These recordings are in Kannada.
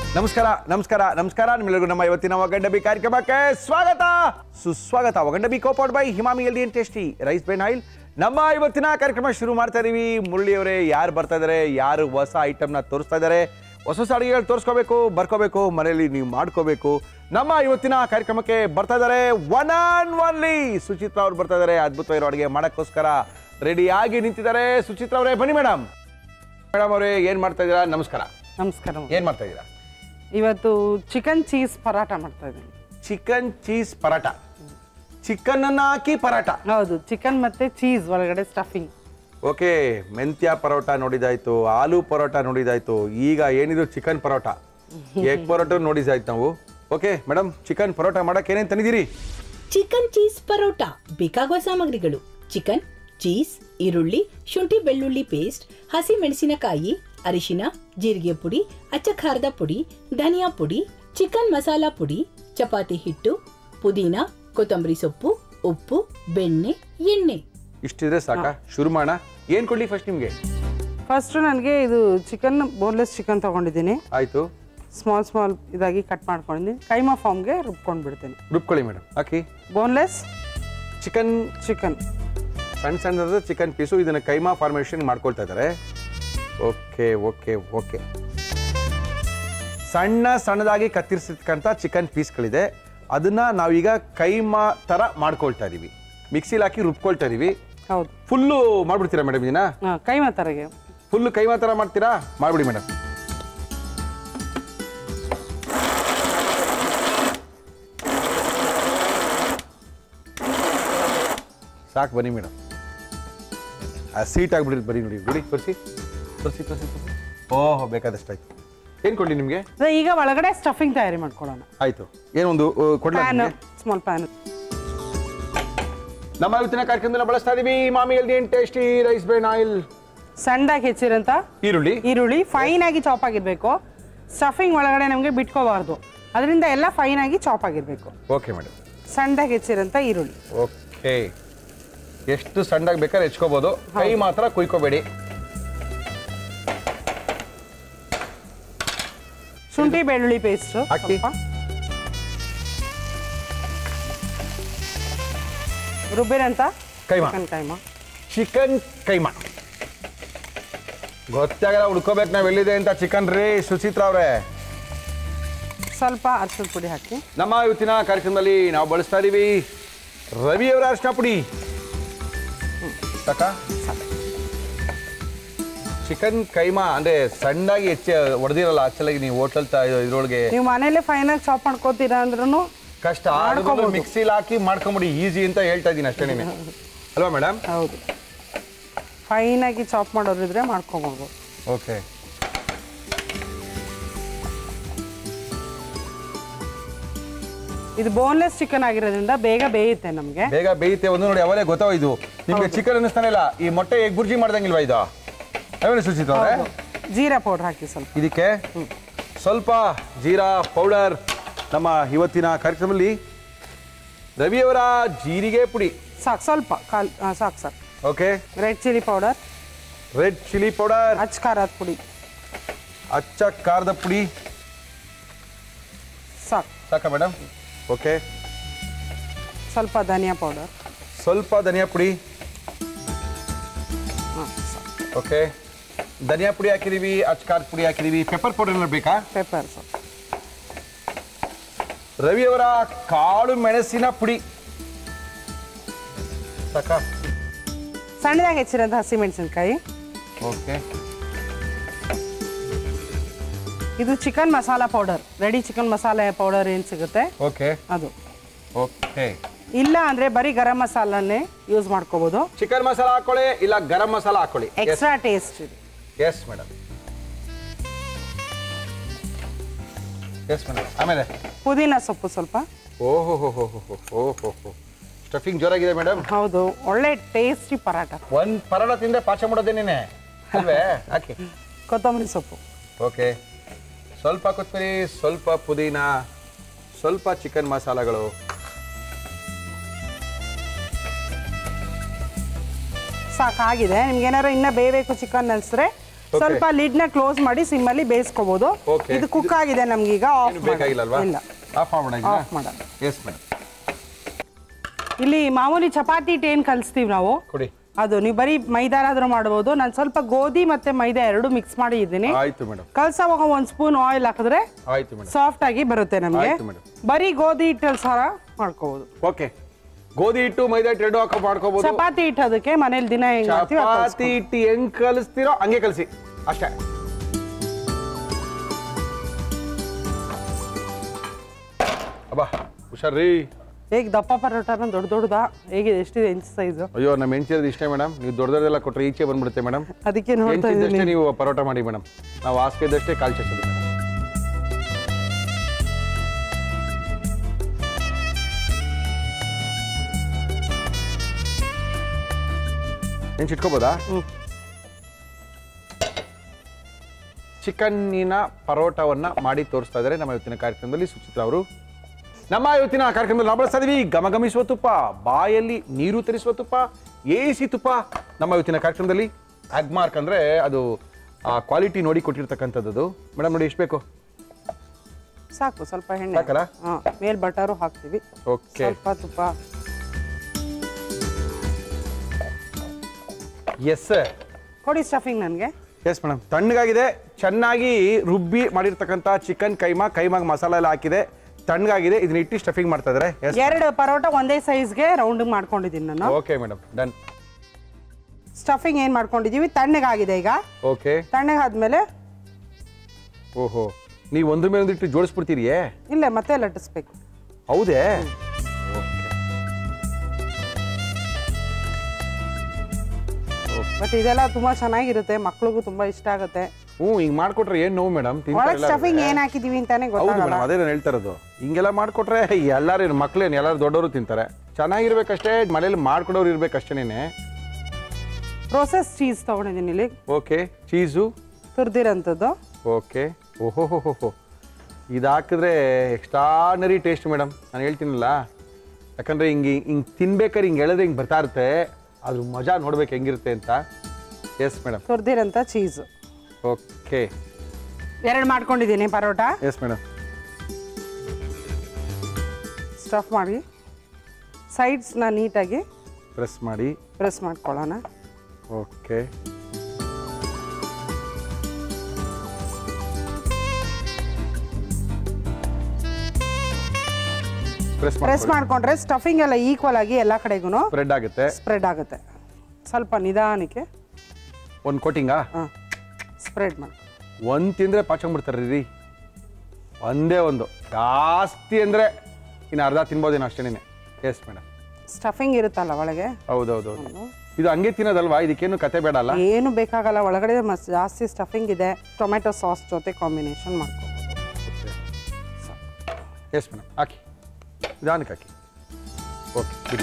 ನಮಸ್ಕಾರ ನಮಸ್ಕಾರ ನಮಸ್ಕಾರ ನಿಮ್ಮೆಲ್ಲರಿಗೂ ನಮ್ಮ ಇವತ್ತಿನ ಒಗಂಡಬಿ ಕಾರ್ಯಕ್ರಮಕ್ಕೆ ಸ್ವಾಗತ ಸುಸ್ವಾಗತ ಒಗಂಡಬಿ ಕೋಪೌಡ್ by Himami healthy and tasty rice bran oil ನಮ್ಮ ಇವತ್ತಿನ ಕಾರ್ಯಕ್ರಮ ಶುರು ಮಾಡ್ತಾ ಇದೀವಿ ಮುರಳಿ ಅವರೇ ಯಾರು ಬರ್ತಾ ಇದಾರೆ ಯಾರು ಹೊಸ ಐಟಮ್ನ ತೋರಿಸ್ತಾ ಇದ್ದಾರೆ ಹೊಸ ಹೊಸ ಅಡುಗೆಗಳು ತೋರಿಸ್ಕೋಬೇಕು ಬರ್ಕೋಬೇಕು ಮನೆಯಲ್ಲಿ ನೀವು ಮಾಡ್ಕೋಬೇಕು ನಮ್ಮ ಇವತ್ತಿನ ಕಾರ್ಯಕ್ರಮಕ್ಕೆ ಬರ್ತಾ ಇದ್ದಾರೆ ಒನ್ ಆನ್ ಒನ್ಲಿ ಸುಚಿತ್ರಾ ಅವ್ರು ಬರ್ತಾ ಇದ್ದಾರೆ ಅದ್ಭುತವಾಗಿರೋ ಅಡುಗೆ ಮಾಡೋಕ್ಕೋಸ್ಕರ ರೆಡಿಯಾಗಿ ನಿಂತಿದ್ದಾರೆ ಸುಚಿತ್ರಾ ಅವರೇ ಬನ್ನಿ ಮೇಡಮ್ ಮೇಡಮ್ ಅವರೇ ಏನು ಮಾಡ್ತಾ ಇದ್ದೀರಾ ನಮಸ್ಕಾರ ನಮಸ್ಕಾರ ಏನು ಮಾಡ್ತಾ ಇದ್ದೀರಾ ಇವತ್ತು ಚಿಕನ್ ಚೀಸ್ ಪರಾಟ ಮಾಡ್ತಾ ಇದ್ದೀನಿ ಚಿಕನ್ ಚೀಸ್ ಪರಾಟ ಚಿಕನ್ ಅನ್ನ ಹಾಕಿ ಪರಾಟ ಹೌದು ಚಿಕನ್ ಮತ್ತೆ ಚೀಸ್ ಒಳಗಡೆ ಸ್ಟಫಿಂಗ್ ಓಕೆ ಮೆಂತ್ಯ ಪರೋಟ ನೋಡಿದಾಯ್ತು ಆಲೂ ಪರೋಟ ನೋಡಿದಾಯ್ತು ಈಗ ಏನಿದು ಚಿಕನ್ ಪರೋಟ ಎಗ್ ಪರೋಟ ನೋಡಿದಾಯ್ತು ನಾವು ಓಕೆ ಮೇಡಮ್ ಚಿಕನ್ ಪರೋಟ ಮಾಡಕ್ಕೆ ಏನೇನು ತಂದಿದ್ದೀರಿ ಚಿಕನ್ ಚೀಸ್ ಪರೋಟ ಬೇಕಾಗುವ ಸಾಮಗ್ರಿಗಳು ಚಿಕನ್ ಚೀಸ್ ಈರುಳ್ಳಿ ಶುಂಠಿ ಬೆಳ್ಳುಳ್ಳಿ ಪೇಸ್ಟ್ ಹಸಿ ಮೆಣಸಿನಕಾಯಿ ಅರಿಶಿನ ಜೀರಿಗೆ ಪುಡಿ ಅಚ್ಚ ಖಾರದ ಪುಡಿ ಧನಿಯಾ ಪುಡಿ ಚಿಕನ್ ಮಸಾಲ ಪುಡಿ ಚಪಾತಿ ಹಿಟ್ಟು ಪುದೀನ ಕೊತ್ತಂಬರಿ ಸೊಪ್ಪು ಉಪ್ಪು ಬೆಣ್ಣೆ ಎಣ್ಣೆ ಇಷ್ಟಿದ್ರೆ ಸಾಕಾ ಶುರು ಮಾಡೋಣ ಏನು ಕೊಡ್ಲಿ ಫಸ್ಟ್ ನಿಮಗೆ ಫಸ್ಟ್ ನನಗೆ ಇದು ಚಿಕನ್ ಬೋನ್ಲೆಸ್ ಚಿಕನ್ ತಗೊಂಡಿದ್ದೀನಿ ಆಯಿತು ಸ್ಮಾಲ್ ಸ್ಮಾಲ್ ಇದಾಗಿ ಕಟ್ ಮಾಡ್ಕೊಂಡಿದ್ದೀನಿ ಕೈಮಾ ಫಾರ್ಮ್ಗೆ ರುಬ್ಕೊಂಡು ಬಿಡ್ತೀನಿ ರುಬ್ಕೊಳ್ಳಿ ಮೇಡಮ್ ಹಾಕಿ ಬೋನ್ಲೆಸ್ ಚಿಕನ್ ಚಿಕನ್ ಸಣ್ಣ ಸಣ್ಣದ ಚಿಕನ್ ಪೀಸು ಇದನ್ನು ಕೈಮಾ ಫಾರ್ಮೇಷನ್ ಮಾಡ್ಕೊಳ್ತಾ ಇದ್ದಾರೆ ಓಕೆ ಓಕೆ ಓಕೆ ಸಣ್ಣ ಸಣ್ಣದಾಗಿ ಕತ್ತರಿಸಿರ್ತಕ್ಕಂಥ ಚಿಕನ್ ಪೀಸ್ಗಳಿದೆ ಅದನ್ನ ನಾವೀಗ ಕೈಮಾ ಥರ ಮಾಡ್ಕೊಳ್ತಾ ಇದೀವಿ ಮಿಕ್ಸಿಲಿ ಹಾಕಿ ರುಬ್ಕೊಳ್ತಾ ಇದೀವಿ ಹೌದು ಫುಲ್ಲು ಮಾಡ್ಬಿಡ್ತೀರಾ ಮೇಡಮ್ ಇದನ್ನ ಹಾಂ ಕೈಮಾ ಥರಗೆ ಫುಲ್ಲು ಕೈಮಾ ಥರ ಮಾಡ್ತೀರಾ ಮಾಡ್ಬಿಡಿ ಮೇಡಮ್ ಸಾಕು ಬನ್ನಿ ಮೇಡಮ್ ಆ ಸೀಟ್ ಆಗ್ಬಿಡಿ ಬರೀ ನೋಡಿ ಬಿಡಿ ತೋರಿಸಿ ತೋರಿಸಿ ತೋರಿಸಿ ತೋರಿಸಿ ಓಹೋ ಬೇಕಾದಷ್ಟು ಆಯ್ತು ಏನು ಕೊಡಲಿ ನಿಮಗೆ ಅದೇ ಈಗ ಒಳಗಡೆ ಸ್ಟಫಿಂಗ್ ತಯಾರಿ ಮಾಡ್ಕೊಳ್ಳೋಣ ಆಯಿತು ಏನೊಂದು ಕೊಡಲ ಪ್ಯಾನ್ ಸ್ಮಾಲ್ ಪ್ಯಾನ್ ನಮ್ಮ ಇವತ್ತಿನ ಕಾರ್ಯಕ್ರಮದಲ್ಲಿ ಬಳಸ್ತಾ ಇದೀವಿ Himami healthy tasty rice bran oil ಸಣ್ಣದಾಗಿ ಹೆಚ್ಚಿರೋಂಥ ಈರುಳ್ಳಿ ಈರುಳ್ಳಿ ಫೈನ್ ಆಗಿ ಚಾಪ್ ಆಗಿರಬೇಕು ಸ್ಟಫಿಂಗ್ ಒಳಗಡೆ ನಮಗೆ ಬಿಟ್ಕೋಬಾರ್ದು ಅದರಿಂದ ಎಲ್ಲ ಫೈನ್ ಆಗಿ ಚಾಪ್ ಆಗಿರಬೇಕು ಓಕೆ ಮೇಡಮ್ ಸಣ್ಣದಾಗಿ ಹೆಚ್ಚಿರೋಂಥ ಈರುಳ್ಳಿ ಓಕೆ ಎಷ್ಟು ಸಣ್ಣದಾಗಿ ಬೇಕಾದ್ರೆ ಹೆಚ್ಕೋಬಹುದು ಕೈ ಮಾತ್ರ ಕುಯ್ಕೋಬೇಡಿ ಶುಂಠಿ ಬೆಳ್ಳುಳ್ಳಿ ಪೇಸ್ಟ್ ಹಾಕಿ. ರುಬ್ಬಿರಂತ ಕೈಮಾ ಚಿಕನ್ ಕೈಮಾ ಚಿಕನ್ ಕೈಮಾ ಗೊತ್ತಾಗಲ್ಲ ಹುಡ್ಕೋಬೇಕು ನಾವ್ ಎಲ್ಲಿದೆ ಅಂತ ಚಿಕನ್ ರೀ ಸುಚಿತ್ರಾ ಅವ್ರೆ ಸ್ವಲ್ಪ ಅರ್ಶಿನ ಪುಡಿ ಹಾಕಿ ನಮ್ಮ ಇವತ್ತಿನ ಕಾರ್ಯಕ್ರಮದಲ್ಲಿ ನಾವು ಬಳಸ್ತಾ ಇದೀವಿ ರವಿಯವರ ಅರ್ಶಿನ ಪುಡಿ ಸಾಕ ಚಿಕನ್ ಕೈಮಾ ಅಂದ್ರೆ ಸಣ್ಣದಾಗಿ ಹೆಚ್ಚು ಹೊಡೆದಿರಲ್ಲ ಆಕ್ಚುಲಾಗಿ ನೀವು ಹೋಟೆಲ್ ಇದ್ರೊಳಗೆ ನೀವು ಮನೇಲೆ ಫೈನ್ ಆಗಿ ಚಾಪ್ ಮಾಡ್ಕೋತೀರಾ ಅಂದ್ರೂ ಕಷ್ಟ ಮಾಡ್ಕೊಬೋದು. ಮಿಕ್ಸಿಲಿ ಹಾಕಿ ಮಾಡ್ಕೊಂಬಿಡಿ ಈಸಿ ಅಂತ ಹೇಳ್ತಾ ಇದ್ದೀನಿ ಅಷ್ಟೇ ಅಲ್ವಾ ಮೇಡಮ್ ಹೌದು ಫೈನ್ ಆಗಿ ಚಾಪ್ ಮಾಡೋರಿದ್ರೆ ಮಾಡ್ಕೊಬೋದು ಓಕೆ ಇದು ಬೋನ್ಲೆಸ್ ಚಿಕನ್ ಆಗಿರೋದ್ರಿಂದ ಬೇಗ ಬೇಯುತ್ತೆ ನಮಗೆ ಬೇಗ ಬೇಯುತ್ತೆ ಒಂದು ನೋಡಿ ಅವಲೇ ಗೊತ್ತಾವ ಇದು ನಿಮ್ಗೆ ಚಿಕನ್ ಅನ್ನಿಸ್ತಾನೆ ಇಲ್ಲ ಈ ಮೊಟ್ಟೆ ಎಗ್ ಬುರ್ಜಿ ಮಾಡ್ದಂಗಿಲ್ವಾ ಇದು ಅವೇನು ಸುಚಿತ್ ಅವ್ರೆ ಜೀರಾ ಪೌಡರ್ ಹಾಕಿ ಸ್ವಲ್ಪ ಇದಕ್ಕೆ ಸ್ವಲ್ಪ ಜೀರಾ ಪೌಡರ್ ನಮ್ಮ ಇವತ್ತಿನ ಕಾರ್ಯಕ್ರಮದಲ್ಲಿ ರವಿಯವರ ಜೀರಿಗೆ ಪುಡಿ ಸಾಕು ಸ್ವಲ್ಪ ಕಾಲ್ ಆ, ಸಾಕು ಸಾಕು okay red chilli powder red chilli powder ಅಚ್ ಖಾರದ ಪುಡಿ ಅಚ್ಚ ಖಾರದ ಪುಡಿ ಸಾಕು ಸಾಕಾ ಮೇಡಮ್ ಓಕೆ ಸ್ವಲ್ಪ ಧನಿಯಾ ಪೌಡರ್ ಸ್ವಲ್ಪ ಧನಿಯಾ ಪುಡಿ ಹಾಂ ಸಾಕು ಓಕೆ ಧನಿಯಾ ಪುಡಿ ಹಾಕಿದೀವಿ ಅಚ್ಚ ಖಾರದ ಪುಡಿ ಹಾಕಿದೀವಿ ಪೆಪ್ಪರ್ ಪೌಡರ್ ಏನಾದ್ರು ಬೇಕಾ ಪೆಪ್ಪರ್ ಸ್ವಲ್ಪ ರವಿಯವರ ಕಾಳು ಮೆಣಸಿನ ಪುಡಿ ಸಾಕಾ ಸಣ್ಣದಾಗಿ ಹೆಚ್ಚಿರೋದು ಹಸಿಮೆಣಸಿನ್ಕಾಯಿ ಓಕೆ ಇದು chicken masala powder ready chicken masala powder ಏನು ಸಿಗುತ್ತೆ ಓಕೆ ಅದು ಓಕೆ ಇಲ್ಲ ಅಂದರೆ ಬರೀ ಗರಂ ಮಸಾಲನ್ನೇ ಯೂಸ್ ಮಾಡ್ಕೋಬೋದು ಚಿಕನ್ ಮಸಾಲ ಹಾಕೊಳ್ಳಿ ಇಲ್ಲ ಗರಂ ಮಸಾಲ ಹಾಕೊಳ್ಳಿ ಎಕ್ಸ್ಟ್ರಾ ಟೇಸ್ಟ್ ಇದೆ ಎಸ್ ಮೇಡಮ್ ಎಸ್ ಮೇಡಮ್ ಆಮೇಲೆ ಪುದೀನ ಸೊಪ್ಪು ಸ್ವಲ್ಪ ಓಹೋ ಹೋ ಹೋ ಹೋ ಹೋ ಹೋ ಹೋ ಸ್ಟಫಿಂಗ್ ಜೋರಾಗಿದೆ ಮೇಡಮ್ ಹೌದು ಒಳ್ಳೆ ಟೇಸ್ಟಿ ಪರಾಟ ಒಂದು ಪರೋಟ ತಿಂದ್ರೆ ಪಾಚ ಮಾಡೋದೇನೇನೆ ಅಲ್ವೇ ಹಾಕಿ ಕೊತ್ತಂಬರಿ ಸೊಪ್ಪು ಓಕೆ ಸ್ವಲ್ಪ ಕೊತ್ತಂಬರಿ ಸ್ವಲ್ಪ ಪುದೀನ ಸ್ವಲ್ಪ ಚಿಕನ್ ಮಸಾಲಗಳು ಸಾಕಾಗಿದೆ ನಿಮ್ಗೆ ಏನಾದ್ರು ಇನ್ನೂ ಬೇಯಬೇಕು ಚಿಕನ್ ಅನಿಸಿದ್ರೆ ಸ್ವಲ್ಪ ಲಿಡ್ನ ಕ್ಲೋಸ್ ಮಾಡಿ ಸಿಮ್ಮಲ್ಲಿ ಬೇಯಿಸ್ಕೋಬಹುದು Okay. ಇದು ಕುಕ್ ಆಗಿದೆ ನಮ್ಗೀಗ ಆಫ್ ಏನು ಬೇಕಾಗಿಲ್ಲ ಅಲ್ವಾ ಇಲ್ಲ ಆಫ್ ಮಾಡೋಣ ಆಫ್ ಮಾಡೋಣ ಎಸ್ ಮೇಡಮ್ ಇಲ್ಲಿ ಮಾಮೂಲಿ ಚಪಾತಿ ಹಿಟ್ಟು ಏನ್ ಕಲಿಸ್ತೀವಿ ನಾವು ಕೊಡಿ ಅದು ನೀವು ಬರೀ ಮೈದಾನಾದ್ರೂ ಮಾಡ್ಬೋದು ನಾನು ಸ್ವಲ್ಪ ಗೋಧಿ ಮತ್ತೆ ಮೈದಾ ಎರಡು ಮಿಕ್ಸ್ ಮಾಡಿ ಇದ್ದೀನಿ ಆಯ್ತು ಮೇಡಮ್ ಕಲ್ಸೋವಾಗ ಒಂದ್ ಸ್ಪೂನ್ ಆಯಿಲ್ ಹಾಕಿದ್ರೆ ಆಯ್ತು ಮೇಡಮ್ ಸಾಫ್ಟ್ ಆಗಿ ಬರುತ್ತೆ ನಮಗೆ ಆಯ್ತು madam. ಬರೀ ಗೋಧಿ ಹಿಟ್ಟಲ್ಲಿ ಸಹ ಮಾಡ್ಕೋಬಹುದು ಓಕೆ ಗೋಧಿ ಹಿಟ್ಟು ಮೈದಾ ಹಿಟ್ಟು ಎರಡು ಹಾಕೋ ಮಾಡ್ಕೋಬಹುದು ಚಪಾತಿ ಹಿಟ್ಟು ಅದಕ್ಕೆ ಮನೇಲಿ ದಿನ ಹೆಂಗ್ ಮಾಡ್ತೀವಿ ಹಾಗ್ ಚಪಾತಿ ಹಿಟ್ಟು ಹೆಂಗ್ ಕಲಿಸ್ತೀರೋ ಹಂಗೆ ಕಲಿಸಿ ಅಷ್ಟೇ ಅಬ್ಬಾ ಹುಷಾರ್ರಿ ಹೇಗ್ ದಪ್ಪ ಪರೋಟಾನ ದೊಡ್ಡ ದೊಡ್ಡದಾ ಹೇಗಿದೆ ಎಷ್ಟಿದೆ ಇಂಚ್ ಸೈಜ್ ಅಯ್ಯೋ ನಮ್ಮ ಹೆಂಚಿರೋದು ಇಷ್ಟೇ ಮೇಡಮ್ ನೀವು ದೊಡ್ಡದೆಲ್ಲ ಕೊಟ್ರೆ ಈಚೆ ಬಂದ್ಬಿಡುತ್ತೆ ಮೇಡಮ್ ಅದಕ್ಕೆ ನೋಡ್ತಾ ಹೆಂಚಿದ್ದಷ್ಟೇ ಇದ್ದೀನಿ ನೀವು ಪರೋಟ ಮಾಡಿ ಮೇಡಮ್ ನಾವು ಹಾಸಿಗೆ ಇದ್ದಷ್ಟೇ ಕಾಲ್ ಚಚ್ಚೋದು ಮೇಡಮ್ ಹೆಂಚ್ ಇಟ್ಕೋಬೋದಾ ಚಿಕನ್ನಿನ ಪರೋಟವನ್ನ ಮಾಡಿ ತೋರಿಸ್ತಾ ಇದ್ದಾರೆ ನಮ್ಮ ಇವತ್ತಿನ ಕಾರ್ಯಕ್ರಮದಲ್ಲಿ ಸುಚಿತ್ರಾ ಅವರು ನಮ್ಮ ಇವತ್ತಿನ ಕಾರ್ಯಕ್ರಮದಲ್ಲಿ ನಾವು ಬಳಸ್ತಾ ಇದೀವಿ ಗಮಗಮಿಸುವ ತುಪ್ಪ ಬಾಯಲ್ಲಿ ನೀರು ತರಿಸುವ ತುಪ್ಪ ಏಸಿ ತುಪ್ಪ ನಮ್ಮ ಇವತ್ತಿನ ಕಾರ್ಯಕ್ರಮದಲ್ಲಿ ಅಗ್ಮಾರ್ಕ್ ಅಂದ್ರೆ ಅದು ಆ ಕ್ವಾಲಿಟಿ ನೋಡಿ ಕೊಟ್ಟಿರ್ತಕ್ಕಂಥದ್ದು ಮೇಡಮ್ ನೋಡಿ ಎಷ್ಟು ಬೇಕು ಸಾಕು ಸ್ವಲ್ಪ ಎಣ್ಣೆ ಸಾಕಲ್ಲ? ಹಾ ಮೇಲ್ ಬಟರು ಹಾಕ್ತೀವಿ ಓಕೆ ಸ್ವಲ್ಪ ತುಪ್ಪ ಎಸ್ ಕೊಡಿ ಸ್ಟಫಿಂಗ್ ನನಗೆ ಎಸ್ ಮೇಡಮ್ ತಣ್ಣಗಾಗಿದೆ ಚೆನ್ನಾಗಿ ರುಬ್ಬಿ ಮಾಡಿರ್ತಕ್ಕಂಥ ಚಿಕನ್ ಕೈಮಾ ಕೈಮಾಗ್ ಮಸಾಲ ಎಲ್ಲ ಹಾಕಿದೆ ತಣ್ಣಗಾಗಿದೆ ಇದನ್ನ ಇಟ್ಟು ಸ್ಟಫಿಂಗ್ ಮಾಡ್ತಾ ಇದ್ದಾರೆ ಎಸ್ ಎರಡು ಪರೋಟ ಒಂದೇ ಸೈಜ್ಗೆ ರೌಂಡ್ ಮಾಡ್ಕೊಂಡಿದ್ದೀನಿ ನಾನು ಓಕೆ ಮೇಡಮ್ ಡನ್ ಸ್ಟಫಿಂಗ್ ಏನ್ ಮಾಡ್ಕೊಂಡಿದೀವಿ ತಣ್ಣಗಾಗಿದೆ ಈಗ ಓಕೆ ತಣ್ಣಗಾದ್ಮೇಲೆ ಓಹೋ ನೀವು ಒಂದ್ರ ಮೇಲೆ ಒಂದಿಟ್ಟು ಜೋಡಿಸ್ಬಿಡ್ತೀರಿಯೇ ಇಲ್ಲ ಮತ್ತೆ ಲಟ್ಟಿಸ್ಬೇಕು ಹೌದೇ ಬಟ್ ಇದೆಲ್ಲ ತುಂಬಾ ಚೆನ್ನಾಗಿರುತ್ತೆ ಮಕ್ಳಿಗೂ ತುಂಬಾ ಇಷ್ಟ ಆಗುತ್ತೆ ಹ್ಞೂ ಹಿಂಗ್ ಮಾಡ್ಕೊಟ್ರೆ ಏನ್ ನೋವು ಮೇಡಮ್ ಒಳಗ್ ಸ್ಟಫಿಂಗ್ ಏನ್ ಹಾಕಿದೀವಿ ಅಂತಾನೆ ಹೌದು ಗೊತ್ತಾಗಲ್ಲ ಮೇಡಮ್ ಅದೇ ನಾನು ಹೇಳ್ತಾ ಇರೋದು ಹಿಂಗೆಲ್ಲ ಮಾಡ್ಕೊಟ್ರೆ ಎಲ್ಲಾರು ಮಕ್ಳೇನು ಎಲ್ಲಾರು ದೊಡ್ಡವರು ತಿಂತಾರೆ ಚೆನ್ನಾಗಿರ್ಬೇಕಷ್ಟೇ ಮನೇಲಿ ಮಾಡ್ಕೊಡೋರು ಇರ್ಬೇಕಷ್ಟೇನೆ ಪ್ರೋಸೆಸ್ ಚೀಸ್ ತಗೊಂಡಿದ್ದೀನಿ ಇಲ್ಲಿ ಓಕೆ ಚೀಸು ತುರ್ದಿರೋಂಥದ್ದು ಓಕೆ ಓಹೋ ಹೋ ಹೋ ಹೋ ಇದು ಹಾಕಿದ್ರೆ ಎಕ್ಸ್ಟ್ರಾನರಿ ಟೇಸ್ಟ್ ಮೇಡಮ್ ನಾನು ಹೇಳ್ತೀನಲ್ಲ ಯಾಕಂದ್ರೆ ಹಿಂಗೆ ಹಿಂಗೆ ತಿನ್ಬೇಕಾದ್ರೆ ಹಿಂಗೆ ಹೇಳಿದ್ರೆ ಹಿಂಗೆ ಬರ್ತಾ ಇರುತ್ತೆ ಅದ್ರ ಮಜಾ ನೋಡ್ಬೇಕು ಹೆಂಗಿರುತ್ತೆ ಅಂತ ಎಸ್ ಮೇಡಮ್ ತುರ್ದಿರೋಂಥ ಚೀಸ್ ಓಕೆ ಎರಡು ಮಾಡ್ಕೊಂಡಿದ್ದೀನಿ ಪರೋಟ ಎಸ್ ಮೇಡಮ್ ಸ್ಟಫ್ ಮಾಡಿ ಸೈಡ್ಸ್ನ ನೀಟಾಗಿ ಪ್ರೆಸ್ ಮಾಡಿ ಪ್ರೆಸ್ ಮಾಡ್ಕೊಳ್ಳೋಣ ಓಕೆ ಪ್ರೆಸ್ ಪ್ರೆಸ್ ಮಾಡ್ಕೊಂಡ್ರೆ ಸ್ಟಫಿಂಗ್ ಎಲ್ಲ ಈಕ್ವಲ್ ಆಗಿ ಎಲ್ಲ ಕಡೆಗೂ ಸ್ಪ್ರೆಡ್ ಆಗುತ್ತೆ ಸ್ಪ್ರೆಡ್ ಆಗುತ್ತೆ ಸ್ವಲ್ಪ ನಿಧಾನಕ್ಕೆ ಒಂದು ಕೋಟಿಂಗಾ ಹಾಂ ಸ್ಪ್ರೆಡ್ ಮಾಡಿ ಒಂದು ತಿಂದರೆ ಪಾಚಂಬಿಡ್ತಾರೆ ರೀ ಒಂದೇ ಒಂದು ಜಾಸ್ತಿ ಅಂದರೆ ಇನ್ನು ಅರ್ಧ ತಿನ್ಬೋದೇನೋ ಅಷ್ಟೇನೆ ಎಸ್ ಮೇಡಮ್ ಸ್ಟಫಿಂಗ್ ಇರುತ್ತಲ್ಲ ಒಳಗೆ ಹೌದೌದು ಹೌದು ಇದು ಹಂಗೆ ತಿನ್ನೋದಲ್ವಾ ಇದಕ್ಕೇನು ಕತೆ ಬೇಡ ಅಲ್ಲ ಏನು ಬೇಕಾಗಲ್ಲ ಒಳಗಡೆ ಮಸ್ ಜಾಸ್ತಿ ಸ್ಟಫಿಂಗ್ ಇದೆ ಟೊಮೆಟೊ ಸಾಸ್ ಜೊತೆ ಕಾಂಬಿನೇಷನ್ ಮಾಡ್ಕೋಬೋದು ಎಸ್ ಮೇಡಮ್ ಹಾಕಿ ನಿಧಾನಕ್ಕೆ ಹಾಕಿ ಓಕೆ ಬಿಡಿ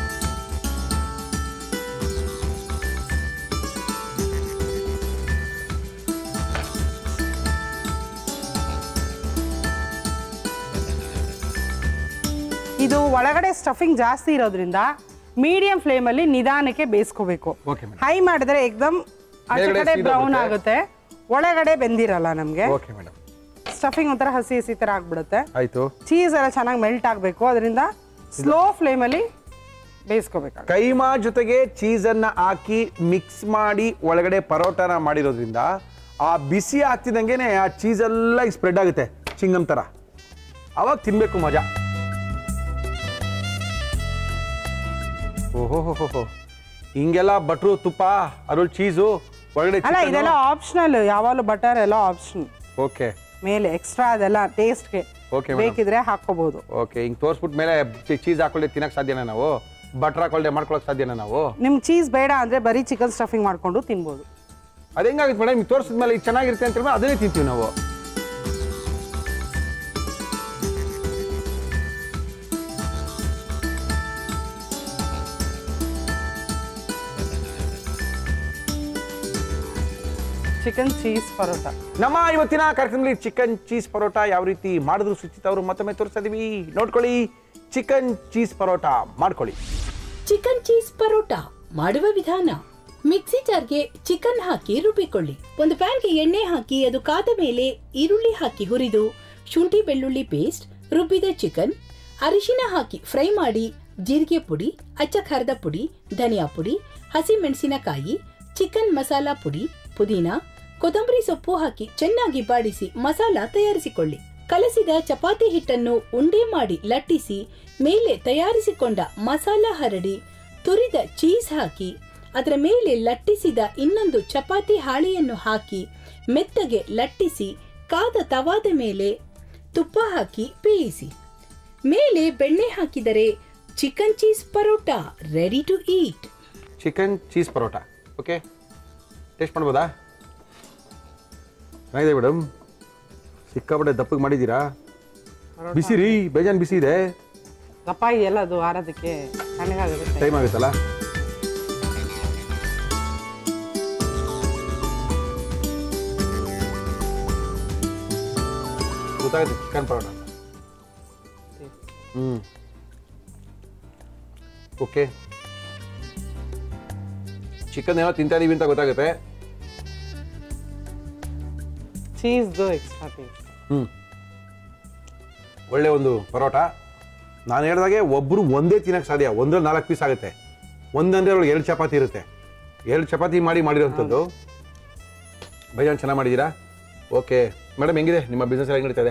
ಇದು ಒಳಗಡೆ ಸ್ಟಫಿಂಗ್ ಜಾಸ್ತಿ ಇರೋದ್ರಿಂದ ಮೀಡಿಯಂ ಫ್ಲೇಮಲ್ಲಿ ನಿಧಾನಕ್ಕೆ ಬೇಯಿಸ್ಕೋಬೇಕು ಓಕೆ ಮೇಡಮ್ ಹೈ ಮಾಡಿದ್ರೆ ಏಕ್ದಮ್ ಆಚೆ ಮೇಲ್ಗಡೆ ಕಡೆ ಸೀದಾ ಬ್ರೌನ್ ಬರುತ್ತೆ. ಆಗುತ್ತೆ ಒಳಗಡೆ ಬೆಂದಿರಲ್ಲ ನಮಗೆ ಓಕೆ ಮೇಡಮ್ ಸ್ಟಫಿಂಗ್ ಒಂಥರ ಹಸಿ ಹಸಿ ಥರ ಆಗ್ಬಿಡುತ್ತೆ ಆಯಿತು ಚೀಸ್ ಎಲ್ಲ ಚೆನ್ನಾಗಿ ಮೆಲ್ಟ್ ಆಗಬೇಕು ಅದರಿಂದ ಸ್ಲೋ ಫ್ಲೇಮಲ್ಲಿ ಬೇಯಿಸ್ಕೋಬೇಕು ಕೈಮಾ ಜೊತೆಗೆ ಚೀಸನ್ನು ಹಾಕಿ ಮಿಕ್ಸ್ ಮಾಡಿ ಒಳಗಡೆ ಪರೋಟಾನ ಮಾಡಿರೋದ್ರಿಂದ ಆ ಬಿಸಿ ಆಗ್ತಿದ್ದಂಗೆ ಆ ಚೀಸೆಲ್ಲ ಸ್ಪ್ರೆಡ್ ಆಗುತ್ತೆ ಚಿಂಗಮ್ ಥರ ಅವಾಗ ತಿನ್ನಬೇಕು ಮಜಾ ಓಹೋ ಹೋ ಹೋ ಹೋ ಹಿಂಗೆಲ್ಲ ಬಟ್ರು ತುಪ್ಪ ಅದ್ರಲ್ಲಿ ಚೀಸು ಒಳಗಡೆ ಅಲ್ಲ ಇದೆಲ್ಲ ಆಪ್ಷನಲ್ ಯಾವಾಗಲೂ ಬಟರ್ ಎಲ್ಲ ಆಪ್ಷನ್ ಓಕೆ ಮೇಲೆ ಎಕ್ಸ್ಟ್ರಾ ಅದೆಲ್ಲ ಟೇಸ್ಟ್ಗೆ Okay, madam. ಬೇಕಿದ್ರೆ ಹಾಕೋಬಹುದು ಓಕೆ ಹಿಂಗೆ ತೋರಿಸ್ಬಿಟ್ಟು ಮೇಲೆ ಚೀಸ್ ಹಾಕೊಳ್ಳಿ ತಿನ್ನಕ್ಕೆ ಸಾಧ್ಯನಾ ನಾವು ಬಟ್ರ್ ಹಾಕೊಳ್ಳೆ ಮಾಡ್ಕೊಳಕ್ಕೆ ಸಾಧ್ಯನಾ ನಾವು ನಿಮ್ಗೆ ಚೀಸ್ ಬೇಡ ಅಂದ್ರೆ ಬರೀ ಚಿಕನ್ ಸ್ಟಫಿಂಗ್ ಮಾಡ್ಕೊಂಡು ತಿನ್ಬೋದು ಅದು ಹೆಂಗಾಗುತ್ತೆ ಮೇಡಮ್ ಈಗ ತೋರಿಸಿದ್ಮೇಲೆ ಇದು ಚೆನ್ನಾಗಿರುತ್ತೆ ಅಂತ ಹೇಳಿದ್ರೆ ಅದನ್ನೇ ತಿಂತೀವಿ ನಾವು ಚಿಕನ್ ಚೀಸ್ ಪರೋಟ ನಮ್ಮ ಇವತ್ತಿನ ಕಾರ್ಯಕ್ರಮದಲ್ಲಿ ಚಿಕನ್ ಚೀಸ್ ಪರೋಟ ಯಾವ ರೀತಿ ಮಾಡಿದ್ರು ಸುಚಿತ್ ಅವರು ಮತ್ತೊಮ್ಮೆ ತೋರಿಸ್ತಾ ಇದೀವಿ ನೋಡ್ಕೊಳ್ಳಿ ಚಿಕನ್ ಚೀಸ್ ಪರೋಟ ಮಾಡ್ಕೊಳ್ಳಿ ಚಿಕನ್ ಚೀಸ್ ಪರೋಟ ಮಾಡುವ ವಿಧಾನ ಮಿಕ್ಸಿ ಜಾರ್ಗೆ ಚಿಕನ್ ಹಾಕಿ ರುಬ್ಬಿಕೊಳ್ಳಿ ಒಂದು ಪ್ಯಾನ್ಗೆ ಎಣ್ಣೆ ಹಾಕಿ ಅದು ಕಾದ ಮೇಲೆ ಈರುಳ್ಳಿ ಹಾಕಿ ಹುರಿದು ಶುಂಠಿ ಬೆಳ್ಳುಳ್ಳಿ ಪೇಸ್ಟ್ ರುಬ್ಬಿದ ಚಿಕನ್ ಅರಿಶಿನ ಹಾಕಿ ಫ್ರೈ ಮಾಡಿ ಜೀರಿಗೆ ಪುಡಿ ಅಚ್ಚ ಖಾರದ ಪುಡಿ ಧನಿಯಾ ಪುಡಿ ಹಸಿ ಮೆಣಸಿನಕಾಯಿ ಚಿಕನ್ ಮಸಾಲಾ ಪುಡಿ ಪುದೀನ ಕೊತ್ತಂಬರಿ ಸೊಪ್ಪು ಹಾಕಿ ಚೆನ್ನಾಗಿ ಬಾಡಿಸಿ ಮಸಾಲ ತಯಾರಿಸಿಕೊಳ್ಳಿ ಕಲಸಿದ ಚಪಾತಿ ಹಿಟ್ಟನ್ನು ಉಂಡೆ ಮಾಡಿ ಲಟ್ಟಿಸಿ ಮೇಲೆ ತಯಾರಿಸಿಕೊಂಡ ಮಸಾಲ ಹರಡಿ ತುರಿದ ಚೀಸ್ ಹಾಕಿ ಅದರ ಮೇಲೆ ಲಟ್ಟಿಸಿದ ಇನ್ನೊಂದು ಚಪಾತಿ ಹಾಳೆಯನ್ನು ಹಾಕಿ ಮೆತ್ತಗೆ ಲಟ್ಟಿಸಿ ಕಾದ ತವಾದ ಮೇಲೆ ತುಪ್ಪ ಹಾಕಿ ಬೇಯಿಸಿ ಮೇಲೆ ಬೆಣ್ಣೆ ಹಾಕಿದರೆ chicken cheese parotta ready to eat chicken cheese parotta okay taste ಮಾಡ್ಬೋದಾ ಚೆನ್ನಾಗಿದೆ ಮೇಡಮ್ ಸಿಕ್ಕಾಪಟ್ಟೆ ದಪ್ಪಗೆ ಮಾಡಿದ್ದೀರಾ ಬಿಸಿ ರೀ ಬೇಜಾನ್ ಬಿಸಿ ಇದೆ ದಪ್ಪ ಇದೆಯಲ್ಲ ಅದು ಆರೋದಕ್ಕೆ ತಣ್ಣಗಾಗುತ್ತೆ ಟೈಮ್ ಆಗುತ್ತಲ್ಲ ಗೊತ್ತಾಗುತ್ತೆ ಚಿಕನ್ ಪರೋಟ ಹ್ಞೂ ಓಕೆ ಚಿಕನ್ ಏನೋ ತಿಂತಾ ಇದೀವಿ ಅಂತ ಗೊತ್ತಾಗುತ್ತೆ ಚೀಸ್ದು ಎಕ್ಸ್ಟ್ರಾ ಪೀಸ್ ಹ್ಞೂ ಒಳ್ಳೆ ಒಂದು ಪರೋಟ ನಾನು ಹೇಳ್ದಾಗೆ ಒಬ್ಬರು ಒಂದೇ ತಿನ್ನಕ್ಕೆ ಸಾಧ್ಯ ಒಂದ್ರಲ್ಲಿ ನಾಲ್ಕು ಪೀಸ್ ಆಗುತ್ತೆ ಒಂದಂದ್ರೆ ಒಳಗೆ ಎರಡು ಚಪಾತಿ ಇರುತ್ತೆ ಎರಡು ಚಪಾತಿ ಮಾಡಿ ಮಾಡಿರೋಂಥದ್ದು ಬೈಜಾನ್ ಚೆನ್ನಾಗಿ ಮಾಡಿದ್ದೀರಾ ಓಕೆ ಮೇಡಮ್ ಹೆಂಗಿದೆ ನಿಮ್ಮ ಬಿಸ್ನೆಸ್ ಹೆಂಗೆ ನಡೀತಾ ಇದೆ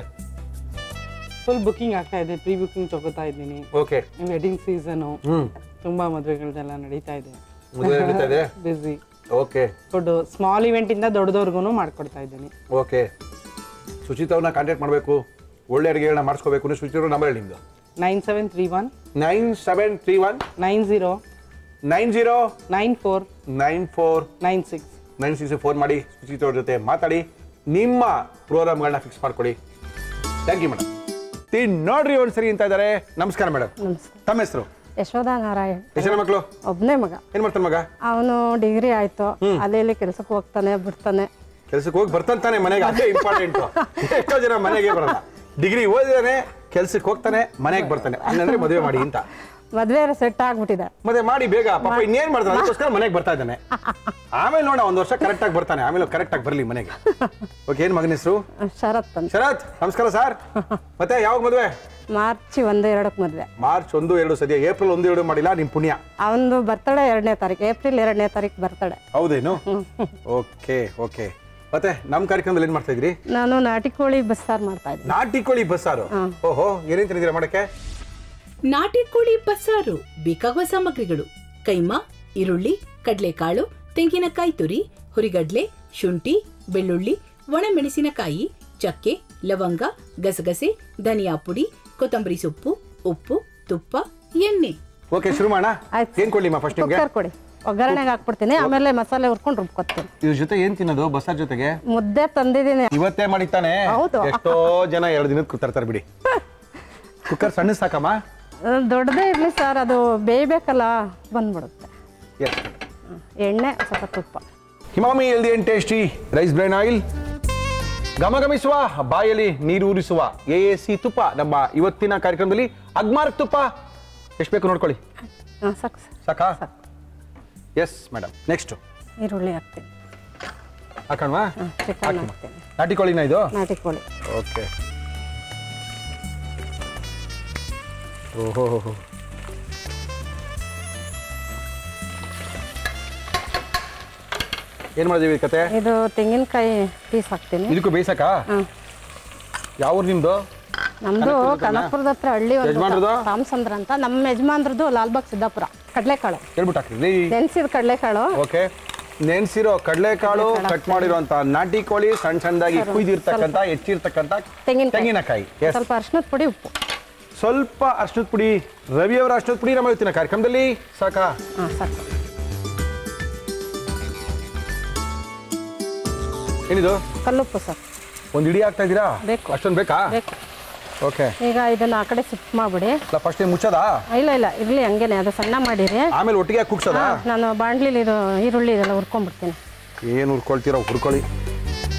ಫುಲ್ ಬುಕಿಂಗ್ ಆಗ್ತಾ ಇದೆ ಪ್ರೀ ಬುಕಿಂಗ್ ತಗೋತಾ ಇದ್ದೀನಿ ಓಕೆ ವೆಡ್ಡಿಂಗ್ ಸೀಸನು ಹ್ಞೂ ತುಂಬಾ ಮದುವೆಗಳದೆಲ್ಲ ನಡೀತಾ ಇದೆ ಮದುವೆ ನಡೀತಾ ಇದೆ ಬಿಸಿ ಓಕೆ ದೊಡ್ಡ ಸ್ಮಾಲ್ ಇವೆಂಟ್ ಇಂದ ದೊಡ್ಡದವ್ರಿಗೂ ಮಾಡ್ಕೊಡ್ತಾ ಇದ್ದೀನಿ ಓಕೆ ಸುಚಿತವ್ರನ್ನ ಕಾಂಟ್ಯಾಕ್ಟ್ ಮಾಡಬೇಕು ಒಳ್ಳೆ ಅಡುಗೆಗಳನ್ನ ಮಾಡಿಸ್ಕೋಬೇಕು ಅಂದ್ರೆ ಸುಚಿತವ್ರ ನಂಬರ್ ಹೇಳಿ ನಿಮ್ಮದು nine seven three one nine seven three one nine zero nine zero nine four nine four nine six nine six phone ಮಾಡಿ ಸುಚಿತ್ ಅವ್ರ ಜೊತೆ ಮಾತಾಡಿ ನಿಮ್ಮ ಪ್ರೋಗ್ರಾಮ್ಗಳನ್ನ ಫಿಕ್ಸ್ ಮಾಡ್ಕೊಳ್ಳಿ ಥ್ಯಾಂಕ್ ಯು ಮೇಡಮ್ ತಿನ್ ನೋಡ್ರಿ ಒಂದ್ಸರಿ ಅಂತ ಇದ್ದಾರೆ ನಮಸ್ಕಾರ ಮೇಡಮ್ ತಮ್ಮ ಹೆಸರು ಯಶೋಧ ನಾರಾಯಣ್ ಎಷ್ಟು ಜನ ಮಕ್ಕಳು ಒಬ್ಬನೇ ಮಗ ಏನ್ ಮಾಡ್ತಾನೆ ಮಗ ಅವನು ಡಿಗ್ರಿ ಆಯ್ತು ಅಲ್ಲಿ ಇಲ್ಲಿ ಕೆಲ್ಸಕ್ಕೆ ಹೋಗ್ತಾನೆ ಬಿಡ್ತಾನೆ ಕೆಲ್ಸಕ್ಕೆ ಹೋಗಿ ಬರ್ತಾನೆ ಮನೆಗೆ ಅದೇ ಇಂಪಾರ್ಟೆಂಟ್ ಎಷ್ಟೋ ಜನ ಮನೆಗೆ ಬರಲ್ಲ ಡಿಗ್ರಿ ಓದಿದಾನೆ ಕೆಲ್ಸಕ್ಕೆ ಹೋಗ್ತಾನೆ ಮನೆಗೆ ಬರ್ತಾನೆ ಹಂಗಂದ್ರೆ ಮದುವೆ ಮಾಡಿ ಅಂತ ಮದ್ವೆ ಸೆಟ್ ಆಗ್ಬಿಟ್ಟಿದೆ ಮತ್ತೆ ಮಾಡಿ ಬೇಗ ಪಾಪ ಇನ್ನೇನ್ ಮಾಡ್ತಾನೆ ಅದಕ್ಕೋಸ್ಕರ ಮನೆಗೆ ಬರ್ತಾ ಇದ್ದಾನೆ ಆಮೇಲೆ ನೋಡ ಒಂದ್ ವರ್ಷ ಕರೆಕ್ಟ್ ಆಗಿ ಬರ್ತಾನೆ ಆಮೇಲೆ ಕರೆಕ್ಟ್ ಆಗಿ ಬರ್ಲಿ ಮನೆಗೆ ಓಕೆ ಏನ್ ಮಗನ ಹೆಸರು ಶರತ್ ಅಂತ ಶರತ್ ನಮಸ್ಕಾರ ಸರ್ ಮತ್ತೆ ಯಾವಾಗ ಮದುವೆ ಮಾರ್ಚ್ ಒಂದು ಎರಡಕ್ಕೆ ಮದ್ವೆ ಮಾರ್ಚ್ ಒಂದು ಎರಡು ಸದ್ಯ ಏಪ್ರಿಲ್ ಒಂದು ಎರಡು ಮಾಡಿಲ್ಲ ನಿಮ್ ಪುಣ್ಯ ಅವನದು ಬರ್ತಡೆ ಎರಡನೇ ತಾರೀಕು ಏಪ್ರಿಲ್ ಎರಡನೇ ತಾರೀಕು ಬರ್ತಡೆ ಹೌದೇನು ಓಕೆ ಓಕೆ ಮತ್ತೆ ನಮ್ಮ ಕಾರ್ಯಕ್ರಮದಲ್ಲಿ ಏನ್ ಮಾಡ್ತಾ ಇದ್ರಿ ನಾನು ನಾಟಿ ಕೋಳಿ ಬಸ್ಸಾರು ಮಾಡ್ತಾ ಇದ್ದೀನಿ ನಾಟಿ ಕೋಳಿ ಬಸ್ಸಾರು ಓಹೋ ಏನೇನ್ ತಿಂದಿದ್ದೀರಾ ಮಾಡಕ್ಕೆ ನಾಟಿ ಕೋಳಿ ಬಸ್ಸಾರು ಬೇಕಾಗುವ ಸಾಮಗ್ರಿಗಳು ಕೈಮಾ ಈರುಳ್ಳಿ ಕಡಲೆಕಾಳು ತೆಂಗಿನಕಾಯಿ ತುರಿ ಹುರಿಗಡ್ಲೆ ಶುಂಠಿ ಬೆಳ್ಳುಳ್ಳಿ ಒಣಮೆಣಸಿನಕಾಯಿ ಚಕ್ಕೆ ಲವಂಗ ಗಸಗಸೆ ಧನಿಯಾ ಪುಡಿ ಕೊತ್ತಂಬರಿ ಸೊಪ್ಪು ಉಪ್ಪು ತುಪ್ಪ ಎಣ್ಣೆ ಓಕೆ ಶುರು ಮಾಡೋಣ ಆಯ್ತು. ಏನ್ ಕೊಡ್ಲಿ ಫಸ್ಟ್ ನಿಮ್ಗೆ ಕುಕ್ಕರ್ ಕೊಡಿ ಒಗ್ಗರಣೆಗೆ ಹಾಕ್ಬಿಡ್ತೀನಿ ಆಮೇಲೆ ಮಸಾಲೆ ಹುರ್ಕೊಂಡು ರುಬ್ಕೊತೀನಿ ಇದ್ರ ಜೊತೆ ಏನ್ ತಿನ್ನೋದು ಬಸ್ಸಾರ್ ಜೊತೆಗೆ ಮುದ್ದೆ ತಂದಿದ್ದೀನಿ ಇವತ್ತೇ ಮಾಡಿತ್ತಾನೆ ಹೌದು. ಎಷ್ಟೋ ಜನ ಎರಡು ದಿನಕ್ಕೆ ತರ್ತಾರೆ ಬಿಡಿ ಕುಕ್ಕರ್ ಸಣ್ಣ ಸಾಕಮ್ಮ ಅದು ದೊಡ್ಡದೇ ಇರಲಿ ಸರ್ ಅದು ಬೇಯಬೇಕಲ್ಲ ಬಂದ್ಬಿಡುತ್ತೆ ಎಸ್ ಹ್ಮ್. ಎಣ್ಣೆ ಸ್ವಲ್ಪ ತುಪ್ಪ Himami healthy and tasty rice bran oil ಘಮಘಮಿಸುವ ಬಾಯಲ್ಲಿ ನೀರು ಊರಿಸುವ ಎ ಎ ಸಿ ತುಪ್ಪ ನಮ್ಮ ಇವತ್ತಿನ ಕಾರ್ಯಕ್ರಮದಲ್ಲಿ ಅಗ್ಮಾರ್ ತುಪ್ಪ ಎಷ್ಟು ಬೇಕು ನೋಡ್ಕೊಳ್ಳಿ ಹಾಂ ಸಾಕು ಸರ್ ಸಾಕಾ ಸಾಕು ಎಸ್ ಮೇಡಮ್ ನೆಕ್ಸ್ಟ್ ಈರುಳ್ಳಿ ಹಾಕ್ತೀನಿ ಹಾಕಣ್ವಾ ಚಿಕನ್ ಹಾಕ್ತೀನಿ ನಾಟಿ ಕೋಳಿನ ಇದು ನಾಟಿ ಕೋಳಿ ಓಕೆ ಓಹೋ ಏನ್ ಮಾಡಿದೀವಿ ಕತೆ ಇದು ತೆಂಗಿನಕಾಯಿ ಪೀಸ್ ಹಾಕ್ತೀನಿ ಇದಕ್ಕೂ ಬೇಯಿಸಕ್ಕ ಹಾಂ ಯಾವ ಊರು ನಿಮ್ದು ನಮ್ದು ಕನಕಪುರದ ಹತ್ರ ಹಳ್ಳಿ ಒಂದು ಯಜಮಾನ್ರದ್ದು? ರಾಮಚಂದ್ರ ಅಂತ ನಮ್ಮ ಯಜಮಾನ್ರದ್ದು ಲಾಲ್ಬಾಗ್ ಸಿದ್ದಾಪುರ ಕಡಲೆಕಾಳು ಹೇಳ್ಬಿಟ್ಟು ಹಾಕ್ರಿ ನೆನೆಸಿದ ಕಡಲೆಕಾಳು ಓಕೆ ನೆನ್ಸಿರೋ ಕಡಲೆಕಾಳು ಕಟ್ ಮಾಡಿರುವಂತ ನಾಟಿ ಕೋಳಿ ಸಣ್ಣ ಸಣ್ಣದಾಗಿ ಕುಯ್ದಿರ್ತಕ್ಕಂಥ ಹೆಚ್ಚಿರ್ತಕ್ಕಂಥ ತೆಂಗಿನಕಾಯಿ. ತೆಂಗಿನಕಾಯಿ ಎಸ್ ಸ್ವಲ್ಪ ಅರ್ಶಿನದ ಪುಡಿ ಉಪ್ಪು ಸ್ವಲ್ಪ ಅರ್ಶಿನದ ಪುಡಿ ರವಿಯವರ ಅರ್ಶಿನದ ಪುಡಿ ನಮ್ಮ ಇವತ್ತಿನ ಕಾರ್ಯಕ್ರಮದಲ್ಲಿ ಸಾಕಾ ಹಾಂ ಸಾಕು ಏನಿದು ಕಲ್ಲುಪ್ಪು ಸರ್ ಒಂದು ಇಡಿ ಹಾಕ್ತಾ ಇದ್ದೀರಾ ಬೇಕು. ಅಷ್ಟೊಂದು ಬೇಕಾ ಬೇಕು ಓಕೆ ಈಗ ಇದನ್ನ ಆ ಕಡೆ ಶಿಫ್ಟ್ ಮಾಡಿಬಿಡಿ ಅಲ್ಲ ಫಸ್ಟ್ ಮುಚ್ಚೋದಾ ಇಲ್ಲ ಇಲ್ಲ ಇರಲಿ ಹಂಗೇನೆ ಅದು ಸಣ್ಣ ಮಾಡಿರಿ ಆಮೇಲೆ ಒಟ್ಟಿಗೆ ಹಾಕಿ ಕುಗ್ಸೋದಾ ಹಾ, ನಾನು ಬಾಂಡ್ಲಿಲಿ ಇದು ಈರುಳ್ಳಿ ಇದೆಲ್ಲ ಹುರ್ಕೊಂಡ್ಬಿಡ್ತೀನಿ ಏನು ಹುರ್ಕೊಳ್ತೀರೋ ಹುರ್ಕೊಳ್ಳಿ